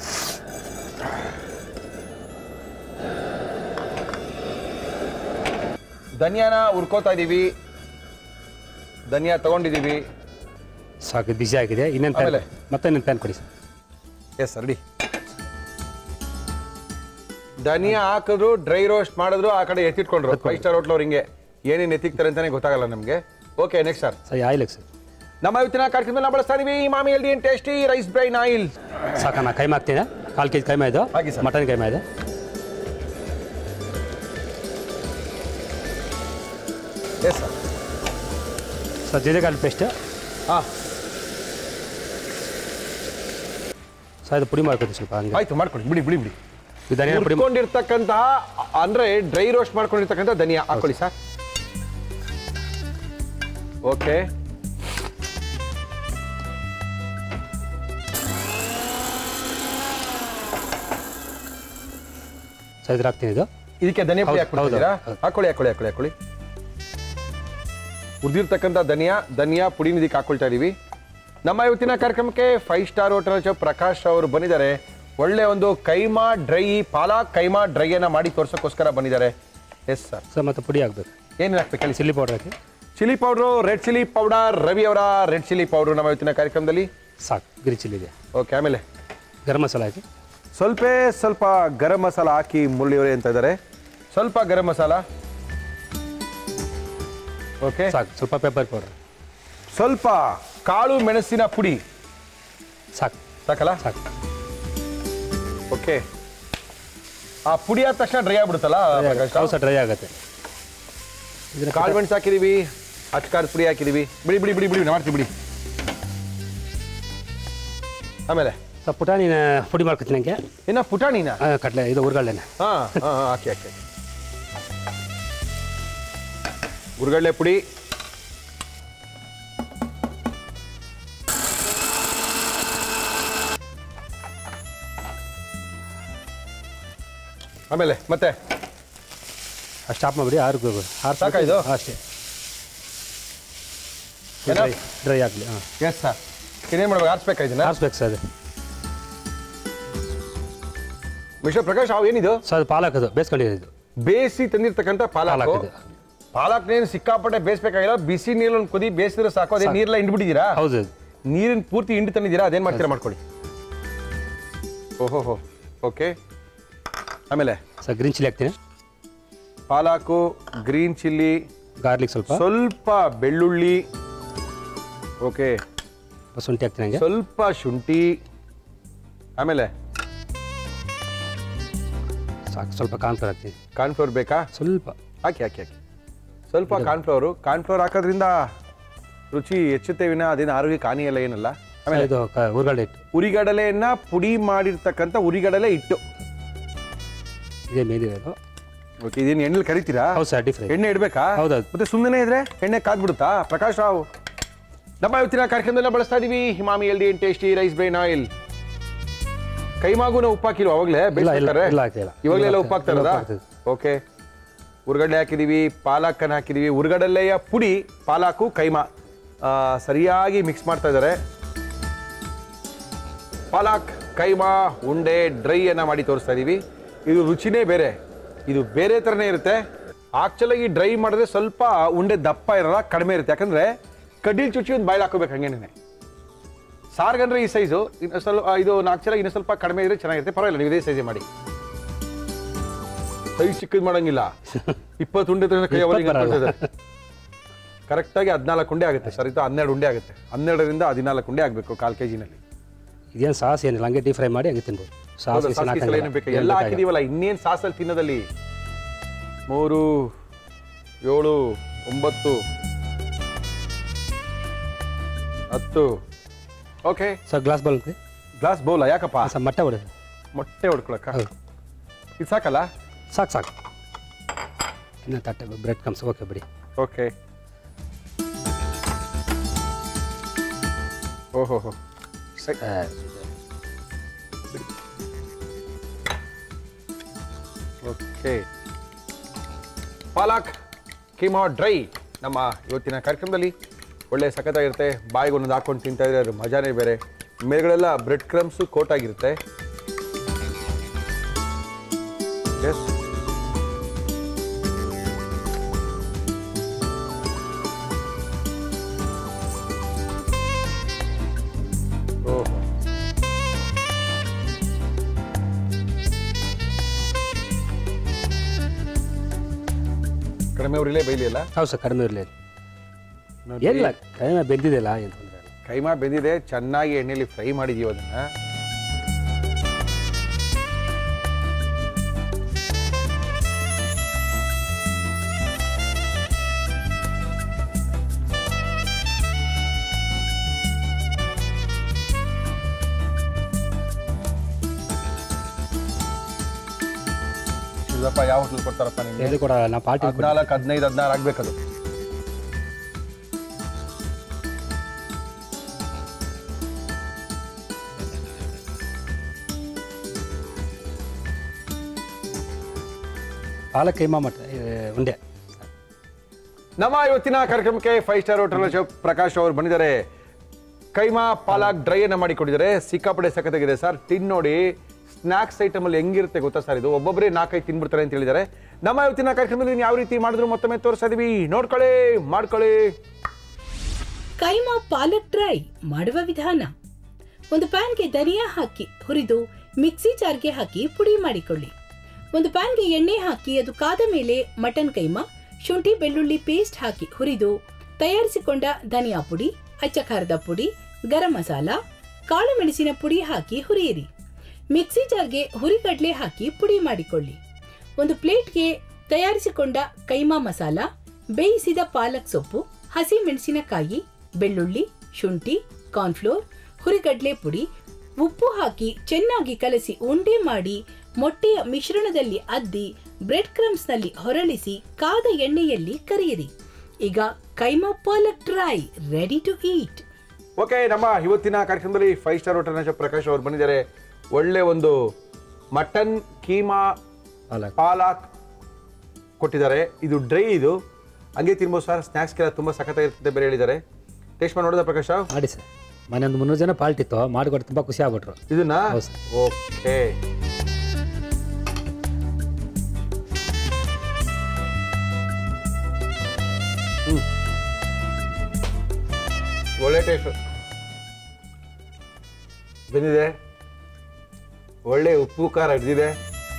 ಧನಿಯಾನ ಉರ್ಕೋತಾ ಇದೀವಿ ಧನಿಯಾ ತಗೊಂಡಿದೀವಿ ಸಾಕು ಬಿಸಿ ಆಗಿದೆ ಇನ್ನೇನು ಪ್ಯಾನ್ ಆಮೇಲೆ? ಮತ್ತೆ ಇನ್ನೊಂದು ಪ್ಯಾನ್ ಕೊಡಿ ಸರ್ ಎಸ್ ಸರ್ ರೆಡಿ ಧನಿಯಾ ಹಾಕಿದ್ರು ಡ್ರೈ ರೋಸ್ಟ್ ಮಾಡಿದ್ರು ಆ ಕಡೆ ಎತ್ತಿಟ್ಕೊಂಡ್ರು ಫೈವ್ ಸ್ಟಾರ್ ಹೋಟ್ಲ್ ಅವ್ರು ಹಿಂಗೆ ಏನೇನು ಎತ್ತಿಕ್ತಾರೆ ಅಂತಾನೆ ಗೊತ್ತಾಗಲ್ಲ ನಮಗೆ okay next sir sir oil sir ನಮ್ಮ ಇವತ್ತಿನ ಕಾರ್ಯಕ್ರಮದಲ್ಲಿ ನಾವು ಬಳಸ್ತಾ ಇದೀವಿ Himami healthy tasty rice bran oil ಸಾಕ ನಾ ಕೈಮಾ ಹಾಕ್ತೀನಿ ಕಾಲು ಕೆ ಜಿ ಕೈಮಾ ಇದು ಹಾಕಿ ಸರ್. ಮಟನ್ ಕೈಮಾ ಇದೆ ಎಸ್ ಸರ್ ಸರ್ ಜೀರೆಕಾಳು ಪೇಸ್ಟ್ ಹಾಂ ಸರ್ ಇದು ಪುಡಿ ಮಾಡ್ಕೊತೀನಿ ಸ್ವಲ್ಪ ಹಂಗೆ ಆಯ್ತು ಮಾಡ್ಕೊಳ್ಳಿ ಬಿಡಿ ಬಿಡಿ ಬಿಡಿ ಇದು ಧನಿಯಾ ಪುಡಿ ಹುರ್ಕೊಂಡಿರ್ತಕ್ಕಂತಹ ಅಂದ್ರೆ ಡ್ರೈ ರೋಸ್ಟ್ ಮಾಡ್ಕೊಂಡಿರ್ತಕ್ಕಂಥ ಧನಿಯಾ ಹಾಕೊಳ್ಳಿ ಸರ್ ಓಕೆ ಸರ್ ಇದ್ರ ಹಾಕ್ತೀನಿ ಇದು ಇದಕ್ಕೆ ಧನಿಯಾ ಪುಡಿ ಹೌದು, ಹಾಕ್ಬಿಡ್ತೀರಾ ಹೌದು, ಹೌದು. ಹಾಕೊಳ್ಳಿ ಹಾಕೊಳ್ಳಿ ಹಾಕೊಳ್ಳಿ ಹಾಕೊಳ್ಳಿ ಉರ್ದಿರ್ತಕ್ಕಂಥ ಧನಿಯಾ ಧನಿಯಾ ಪುಡಿನ ಇದಕ್ಕೆ ಹಾಕೊಳ್ತಾ ಇದೀವಿ ನಮ್ಮ ಇವತ್ತಿನ ಕಾರ್ಯಕ್ರಮಕ್ಕೆ ಫೈವ್ ಸ್ಟಾರ್ ಹೋಟೆಲ್ ಚ ಪ್ರಕಾಶ್ ಅವರು ಬಂದಿದ್ದಾರೆ ಒಳ್ಳೆ ಒಂದು ಕೈಮಾ ಡ್ರೈ ಪಾಲಕ್ ಕೈಮಾ ಡ್ರೈಯನ್ನ ಮಾಡಿ ತೋರ್ಸೋಕ್ಕೋಸ್ಕರ ಬಂದಿದ್ದಾರೆ ಎಸ್ ಸರ್ ಸರ್ ಮತ್ತೆ ಪುಡಿ ಹಾಕ್ಬೇಕು ಏನೇನು ಹಾಕ್ಬೇಕು ಹೇಳಿ ಚಿಲ್ಲಿ ಪೌಡರ್ ಹಾಕಿ chilli powder red chilli powder Ravi ಅವರ ರೆಡ್ ಚಿಲ್ಲಿ ಪೌಡ್ರು ನಮ್ಮ ಇವತ್ತಿನ ಕಾರ್ಯಕ್ರಮದಲ್ಲಿ ಸಾಕು ಗಿರಿ ಚಿಲ್ಲಿ ಇದೆ ಓಕೆ ಆಮೇಲೆ ಗರಂ ಮಸಾಲ ಹಾಕಿ ಸ್ವಲ್ಪ ಸ್ವಲ್ಪ ಗರಂ ಮಸಾಲ ಹಾಕಿ ಮುರಳಿಯವರೇ ಅಂತ ಇದ್ದಾರೆ ಸ್ವಲ್ಪ ಗರಂ ಮಸಾಲ ಓಕೆ ಸಾಕು ಸ್ವಲ್ಪ ಪೆಪ್ಪರ್ ಪೌಡರ್ ಸ್ವಲ್ಪ ಕಾಳು ಮೆಣಸಿನ ಪುಡಿ ಸಾಕು ಸಾಕಲ್ಲ ಸಾಕು ಓಕೆ ಆ ಪುಡಿ ಆದ ತಕ್ಷಣ ಡ್ರೈ ಆಗ್ಬಿಡುತ್ತಲ್ಲ ಪ್ರಕಾಶ್? ಕೌಸ ಡ್ರೈ ಆಗುತ್ತೆ ಇದನ್ನ ಕಾಳು ಮೆಣಸು ಹಾಕಿದೀವಿ ಅಚ್ಕಾರದ ಪುಡಿ ಹಾಕಿದೀವಿ ಬಿಡಿ ಬಿಡಿ ಬಿಡಿ ಬಿಡಿ ನಾ ಮಾಡ್ತೀವಿ ಬಿಡಿ ಆಮೇಲೆ ಸ್ವಲ್ಪ ಪುಟಾಣಿನ ಪುಡಿ ಮಾಡ್ಕೊತೀನಿ ನನಗೆ ಇನ್ನ ಪುಟಾಣಿನ ಕಡಲೆ ಇದು ಉರ್ಗಡ್ಲೆನೆ ಹಾ ಹಾ ಹಾ, ಹಾಕಿ ಹಾಕಿ ಹಾಕಿ. ಉರ್ಗಡ್ಲೆ ಪುಡಿ ಆಮೇಲೆ ಮತ್ತೆ ಅಷ್ಟು ಸ್ಟಾಪ್ ಮಾಡಿಬಿಡಿ ಆರು ಆರು ಸಾಕಾ ಇದು? ಅಷ್ಟೇ ಏನೋ? ಡ್ರೈ ಡ್ರೈ ಆಗಲಿ ಹಾಂ ಎಸ್ ಸರ್ ಇನ್ನೇನು ಮಾಡ್ಬೇಕು ಆರಿಸ್ಬೇಕಾ ಇದನ್ನ ಆರಿಸ್ಬೇಕು ಸರ್ ಅದು ಮಿಸ್ಟರ್ ಪ್ರಕಾಶ್ ಅವು ಏನಿದು ಸೊ ಅದು ಪಾಲಕ್ ಅದು ಬೇಯಿಸ್ಕೊಂಡಿದ್ದು ಬೇಯಿಸಿ ತಂದಿರ್ತಕ್ಕಂಥ ಪಾಲಾಕು ಪಾಲಕ್ ಇದು. ಪಾಲಕ್ನೇನು ಸಿಕ್ಕಾಪಟ್ಟೆ ಬೇಯಿಸ್ಬೇಕಾಗಿಲ್ಲ ಬಿಸಿ ನೀರನ್ನು ಕುದಿ ಬೇಯಿಸಿದ್ರೆ ಸಾಕು ಅದೇ ನೀರೆಲ್ಲ ಹಿಂಡ್ಬಿಟ್ಟಿದ್ದೀರಾ ಹೌದು ನೀರಿನ ಪೂರ್ತಿ ಹಿಂಡಿ ತಂದಿದ್ದೀರಾ ಅದೇನು ಮಾಡ್ತೀರಾ ಮಾಡ್ಕೊಳ್ಳಿ ಓಹೋ ಹೋ ಓಕೆ ಆಮೇಲೆ ಸರ್ ಗ್ರೀನ್ ಚಿಲ್ಲಿ ಹಾಕ್ತೀನಿ ಪಾಲಾಕು ಗ್ರೀನ್ ಚಿಲ್ಲಿ ಗಾರ್ಲಿಕ್ ಸ್ವಲ್ಪ ಸ್ವಲ್ಪ ಬೆಳ್ಳುಳ್ಳಿ ಓಕೆ ಸ್ವಲ್ಪ ಶುಂಠಿ ಹಾಕ್ತೀನಿ ಹಂಗೆ ಸ್ವಲ್ಪ ಶುಂಠಿ ಆಮೇಲೆ ಸಾಕು ಸ್ವಲ್ಪ ಕಾನ್ಫ್ಲವರ್ ಹಾಕ್ತೀನಿ ಕಾರ್ನ್ಫ್ಲವರ್ ಬೇಕಾ ಸ್ವಲ್ಪ ಹಾಕಿ ಹಾಕಿ ಹಾಕಿ ಸ್ವಲ್ಪ ಕಾರ್ನ್ಫ್ಲವರು ಕಾರ್ನ್ಫ್ಲವರ್ ಹಾಕೋದ್ರಿಂದ ರುಚಿ ಹೆಚ್ಚುತ್ತೆ ವಿನ ಅದೇನು ಆರೋಗ್ಯಕ್ಕೆ ಹಾನಿ ಎಲ್ಲ ಏನಲ್ಲ ಆಮೇಲೆ ಇದು ಕ- ಉರ್ಗಡ್ಲೆ ಹಿಟ್ಟು ಉರಿಗಡಲೆಯನ್ನ ಪುಡಿ ಮಾಡಿರ್ತಕ್ಕಂಥ ಉರಿಗಡಲೆ ಇಟ್ಟು ಇದೇ ಮೇದಿರೋದು ಓಕೆ ಇದೇನು ಎಣ್ಣೆಲಿ ಕರಿತೀರಾ ಹೌದು ಸರ್ ಡಿಫ್ರೆಂಟ್ ಎಣ್ಣೆ ಇಡಬೇಕಾ ಹೌದೌದು. ಮತ್ತೆ ಸುಮ್ಮನೆ ಇದ್ರೆ ಎಣ್ಣೆ ಕಾದ್ಬಿಡುತ್ತಾ ಪ್ರಕಾಶ್ ರಾವ್ ನಮ್ಮ ಇವತ್ತಿನ ಕಾರ್ಯಕ್ರಮದಲ್ಲಿ ಬಳಸ್ತಾ ಇದೀವಿ Himami healthy and tasty rice bran oil ಕೈಮಾಗೂ ನಾವು ಉಪ್ಪು ಹಾಕಿಲ್ವ ಅವಾಗಲೇ ಇಲ್ಲ, ಇಲ್ಲ, ಬೇಯಿಸ್ಬೇಕಾದ್ರೆ ಇಲ್ಲ ಹಾಕ್ತಿಲ್ಲ. ಇವಾಗಲೆಲ್ಲ ಇಲ್ಲ ಉಪ್ಪು ಹಾಕ್ತಾರದ ಉಪ್ಪು ಹಾಕ್ತಿದ್ದು. ಓಕೆ ಉರ್ಗಡ್ಲೆ ಹಾಕಿದೀವಿ ಪಾಲಕನ್ನು ಹಾಕಿದೀವಿ ಉರ್ಗಡಲೆಯ ಪುಡಿ ಪಾಲಾಕು ಕೈಮಾ ಆ, ಸರಿಯಾಗಿ ಮಿಕ್ಸ್ ಮಾಡ್ತಾ ಇದ್ದಾರೆ ಪಾಲಾಕ್ ಕೈಮಾ ಉಂಡೆ ಡ್ರೈ ಅನ್ನ ಮಾಡಿ ತೋರಿಸ್ತಾ ಇದೀವಿ ಇದು ರುಚಿನೇ ಬೇರೆ ಇದು ಬೇರೆ ಥರನೇ ಇರುತ್ತೆ ಆಕ್ಚುಲಾಗಿ ಡ್ರೈ ಮಾಡಿದ್ರೆ ಸ್ವಲ್ಪ ಉಂಡೆ ದಪ್ಪ ಇರಲ್ಲ ಕಡಿಮೆ ಇರುತ್ತೆ ಯಾಕಂದ್ರೆ ಕಡ್ಡಿಲ್ ಚುಚ್ಚಿ ಒಂದು ಬಾಯ್ಲ್ ಹಾಕೋಬೇಕು ಹಂಗೇನೆ ಸಾರ್ಗಂದ್ರೆ ಈ ಸೈಜು ಇನ್ನು ಸ್ವಲ್ಪ ಇದು ನಾಲ್ಕು ಚಲ ಇನ್ನು ಸ್ವಲ್ಪ ಕಡಿಮೆ ಇದ್ರೆ ಚೆನ್ನಾಗಿರುತ್ತೆ ಪರವಾಗಿಲ್ಲ ನೀವು ಇದೇ ಸೈಜೇ ಮಾಡಿ ಸೈಜ್ ಚಿಕ್ಕದು ಮಾಡಂಗಿಲ್ಲ ಇಪ್ಪತ್ತು ಉಂಡೆ ತಗೊಂಡು ಕೈ ಅವರಿಗೆ ಇಪ್ಪತ್ತು ಬರಲ್ಲ. ಕರೆಕ್ಟಾಗಿ ಹದಿನಾಲ್ಕು ಉಂಡೆ ಆಗುತ್ತೆ ಸರ್ ಇದು ಹನ್ನೆರಡು ಉಂಡೆ ಆಗುತ್ತೆ ಹನ್ನೆರಡರಿಂದ ಹದಿನಾಲ್ಕು ಉಂಡೆ ಆಗಬೇಕು ಕಾಲು ಕೆ ಜಿನಲ್ಲಿ ಇದೇನು ಸಾಸ್ ಏನಿಲ್ಲ ಹಂಗೆ ಡೀಪ್ ಫ್ರೈ ಮಾಡಿ ಹಂಗೆ ತಿನ್ಬೋದು ಸಾಸ್ ಹೌದಾ, ಸಾಸ್ ಗೀಸ್ ಎಲ್ಲ ಏನು ಬೇಕು ಎಲ್ಲ ಹಾಕಿದೀವಲ್ಲ ಇನ್ನೇನು ಸಾಸಲ್ಲಿ ತಿನ್ನೋದಲ್ಲಿ ಮೂರು ಏಳು ಒಂಬತ್ತು ಹತ್ತು okay sir glass bowl glass ಬೌಲ ಯಾಕಪ್ಪ ಸರ್ ಮೊಟ್ಟೆ ಹೊಡೆದು ಮೊಟ್ಟೆ ಹೊಡ್ಕೊಳಕ್ಕ ಹೌದು ಇದು ಸಾಕಲ್ಲ ಸಾಕು ಸಾಕು ಇನ್ನು ತಟ್ಟೆ ಬ್ರೆಡ್ ಕಮ್ಸ್ ಓಕೆ ಬಿಡಿ ಓಕೆ ಓಹೋ ಹೋ ಓಕೆ ಪಾಲಕ್ ಕೀಮಾ ಡ್ರೈ ನಮ್ಮ ಇವತ್ತಿನ ಕಾರ್ಯಕ್ರಮದಲ್ಲಿ ಒಳ್ಳೆ ಸಖತ್ತಾಗಿರುತ್ತೆ ಬಾಯಿಗೆ ಒಂದೊಂದು ಹಾಕೊಂಡು ತಿಂತಾ ಇದ್ರೆ ಅದ್ರ ಮಜಾನೇ ಬೇರೆ ಮೇಲ್ಗಡೆಲ್ಲ ಬ್ರೆಡ್ ಕ್ರಮ್ಸು ಕೋಟ್ ಆಗಿರುತ್ತೆ ಎಸ್ ಓಹೋ ಕಡಿಮೆ ಉರಿಲೇ ಬೈಲಿ ಅಲ್ಲ ಹೌದು ಸರ್ ಕಡಿಮೆ ಇರಲಿ ಏನಿಲ್ಲ ಕಡಿಮೆ ಬೆಂದಿದೆಯಲ್ಲ ಏನು ತೊಂದರೆ ಇಲ್ಲ ಕೈಮಾ ಬೆಂದಿದೆ ಚೆನ್ನಾಗಿ ಎಣ್ಣೆಲಿ ಫ್ರೈ ಮಾಡಿದೀವಿ ಅದನ್ನ ಶಿವಪ್ಪ ಯಾವ ಹೋಟ್ಲ್ ಕೊಡ್ತಾರಪ್ಪ ನಿಮ್ಗೆ ಎಲ್ಲಿ ಕೂಡ ನಾ ಪಾರ್ಟಿ ಹದಿನಾಲ್ಕು ಹದಿನೈದು ಹದಿನಾರು ಆಗ್ಬೇಕದು ಪಾಲಕ್ ಕೈಮಾ ಮಟ್ಟ ಉಂಡೆ ನಮ್ಮ ಇವತ್ತಿನ ಕಾರ್ಯಕ್ರಮಕ್ಕೆ five star hotel chef Prakash ಅವರು ಬಂದಿದ್ದಾರೆ ಕೈಮಾ ಪಾಲಾಕ್ ಡ್ರೈ ಅನ್ನ ಮಾಡಿ ಕೊಟ್ಟಿದ್ದಾರೆ ಸಿಕ್ಕಾಪಟ್ಟೆ ಸಖತ್ತಾಗಿದೆ ಸರ್ ತಿನ್ ನೋಡಿ ಸ್ನಾಕ್ಸ್ ಐಟಮ್ ಅಲ್ಲಿ ಹೆಂಗಿರುತ್ತೆ ಗೊತ್ತಾ ಸರ್ ಇದು ಒಬ್ಬೊಬ್ಬರೇ ನಾಲ್ಕೈದು ತಿನ್ಬಿಡ್ತಾರೆ ಅಂತ ಹೇಳಿದ್ದಾರೆ ನಮ್ಮ ಇವತ್ತಿನ ಕಾರ್ಯಕ್ರಮದಲ್ಲಿ ಯಾವ ರೀತಿ ಮಾಡಿದ್ರು ಮತ್ತೊಮ್ಮೆ ತೋರಿಸ್ತಾ ಇದೀವಿ ನೋಡ್ಕೊಳ್ಳಿ ಮಾಡ್ಕೊಳ್ಳಿ ಕೈಮಾ ಪಾಲಕ್ ಡ್ರೈ ಮಾಡುವ ವಿಧಾನ ಒಂದು ಪ್ಯಾನ್ಗೆ ಧನಿಯಾ ಹಾಕಿ ಹುರಿದು ಮಿಕ್ಸಿ ಜಾರ್ಗೆ ಹಾಕಿ ಪುಡಿ ಮಾಡಿಕೊಳ್ಳಿ ಒಂದು ಪ್ಯಾನ್ಗೆ ಎಣ್ಣೆ ಹಾಕಿ ಅದು ಕಾದ ಮೇಲೆ ಮಟನ್ ಕೈಮಾ ಶುಂಠಿ ಬೆಳ್ಳುಳ್ಳಿ ಪೇಸ್ಟ್ ಹಾಕಿ ಹುರಿದು ತಯಾರಿಸಿಕೊಂಡ ಧನಿಯಾ ಪುಡಿ ಅಚ್ಚ ಖಾರದ ಪುಡಿ ಗರಂ ಮಸಾಲ ಕಾಳು ಮೆಣಸಿನ ಪುಡಿ ಹಾಕಿ ಹುರಿಯಿರಿ ಮಿಕ್ಸಿ ಜಾರ್ಗೆ ಹುರಿಗಡ್ಲೆ ಹಾಕಿ ಪುಡಿ ಮಾಡಿಕೊಳ್ಳಿ ಒಂದು ಪ್ಲೇಟ್ಗೆ ತಯಾರಿಸಿಕೊಂಡ ಕೈಮಾ ಮಸಾಲ ಬೇಯಿಸಿದ ಪಾಲಕ್ ಸೊಪ್ಪು ಹಸಿ ಮೆಣಸಿನಕಾಯಿ ಬೆಳ್ಳುಳ್ಳಿ ಶುಂಠಿ ಕಾರ್ನ್ಫ್ಲೋರ್ ಹುರಿಗಡ್ಲೆ ಪುಡಿ ಉಪ್ಪು ಹಾಕಿ ಚೆನ್ನಾಗಿ ಕಲಸಿ ಉಂಡೆ ಮಾಡಿ ಮೊಟ್ಟೆಯ ಮಿಶ್ರಣದಲ್ಲಿ ಅದ್ದಿ ಬ್ರೆಡ್ ಕ್ರಮ್ಸ್ನಲ್ಲಿ ಹೊರಳಿಸಿ ಕಾದ ಎಣ್ಣೆಯಲ್ಲಿ ಕರಿಯಿರಿ ಈಗ keema palak dry ready to eat okay ನಮ್ಮ ಇವತ್ತಿನ ಕಾರ್ಯಕ್ರಮದಲ್ಲಿ ಫೈವ್ ಸ್ಟಾರ್ ಹೋಟೆಲ್ ನಶ ಪ್ರಕಾಶ್ ಅವರು ಬಂದಿದ್ದಾರೆ ಒಳ್ಳೆ ಒಂದು ಮಟನ್ ಕೀಮಾ ಪಾಲಕ್. ಪಾಲಾಕ್ ಕೊಟ್ಟಿದ್ದಾರೆ ಇದು ಡ್ರೈ ಇದು ಹಂಗೆ ತಿನ್ಬೋದು ಸರ್ ಸ್ನ್ಯಾಕ್ಸ್ಗೆಲ್ಲ ತುಂಬ ಸಖತ್ತಾಗಿರ್ತದೆ ಬೇರೆ ಹೇಳಿದ್ದಾರೆ ಟೇಸ್ಟ್ ಮಾಡಿ ನೋಡಿದ ಪ್ರಕಾಶ್ ರಾವ್ ಮಾಡಿ ಸರ್ ಮನೆ ಒಂದು ಮುನ್ನೂರು ಜನ ಪಾಲ್ಟ್ ಇತ್ತು ಮಾಡಿಕೊಟ್ಟು ತುಂಬ ಖುಷಿ ಆಗ್ಬಿಟ್ರು ಇದನ್ನ ಹೌದು ಸರ್. ಓಕೆ ಹ್ಮ್. ಒಳ್ಳೆ ಟೇಸ್ಟ್ ಬಂದಿದೆ ಒಳ್ಳೆ ಉಪ್ಪು ಖಾರ ಹಿಡಿದಿದೆ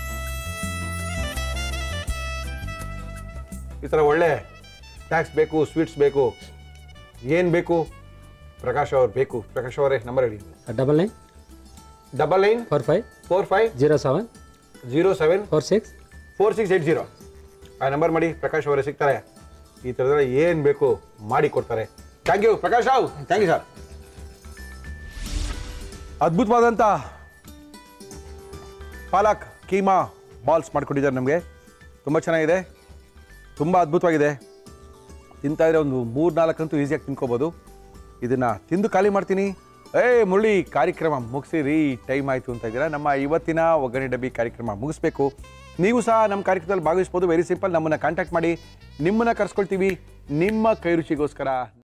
ಈ ಥರ ಒಳ್ಳೆ ಸ್ನ್ಯಾಕ್ಸ್ ಬೇಕು ಸ್ವೀಟ್ಸ್ ಬೇಕು ಏನು ಬೇಕು ಪ್ರಕಾಶ್ ಅವ್ರು ಬೇಕು ಪ್ರಕಾಶ್ ಅವರೇ ನಂಬರ್ ಹೇಳಿ double nine double nine four five four five zero seven zero seven four six four six eight zero ಆ ನಂಬರ್ ಮಾಡಿ ಪ್ರಕಾಶ್ ಅವರೇ ಸಿಗ್ತಾರೆ ಈ ಥರದೆಲ್ಲ ಏನು ಬೇಕು ಮಾಡಿ ಕೊಡ್ತಾರೆ thank you Prakash Rao thank you sir ಅದ್ಭುತವಾದಂಥ ಪಾಲಕ್ ಕೀಮಾ ಬಾಲ್ಸ್ ಮಾಡ್ಕೊಟ್ಟಿದ್ದಾರೆ ನಮಗೆ ತುಂಬ ಚೆನ್ನಾಗಿದೆ ತುಂಬ ಅದ್ಭುತವಾಗಿದೆ ತಿಂತಾ ಇದ್ರೆ ಒಂದು ಮೂರು ನಾಲ್ಕಂತೂ ಈಸಿಯಾಗಿ ತಿನ್ಕೋಬೋದು ಇದನ್ನು ತಿಂದು ಖಾಲಿ ಮಾಡ್ತೀನಿ ಏ ಮುರಳಿ ಕಾರ್ಯಕ್ರಮ ಮುಗಿಸಿರಿ ಟೈಮ್ ಆಯಿತು ಅಂತ ಇದ್ದೀರಾ ನಮ್ಮ ಇವತ್ತಿನ ಒಗ್ಗರಣೆ ಡಬ್ಬಿ ಕಾರ್ಯಕ್ರಮ ಮುಗಿಸ್ಬೇಕು ನೀವು ಸಹ ನಮ್ಮ ಕಾರ್ಯಕ್ರಮದಲ್ಲಿ ಭಾಗವಹಿಸ್ಬೋದು ವೆರಿ ಸಿಂಪಲ್ ನಮ್ಮನ್ನು ಕಾಂಟ್ಯಾಕ್ಟ್ ಮಾಡಿ ನಿಮ್ಮನ್ನು ಕರ್ಸ್ಕೊಳ್ತೀವಿ ನಿಮ್ಮ ಕೈ ರುಚಿಗೋಸ್ಕರ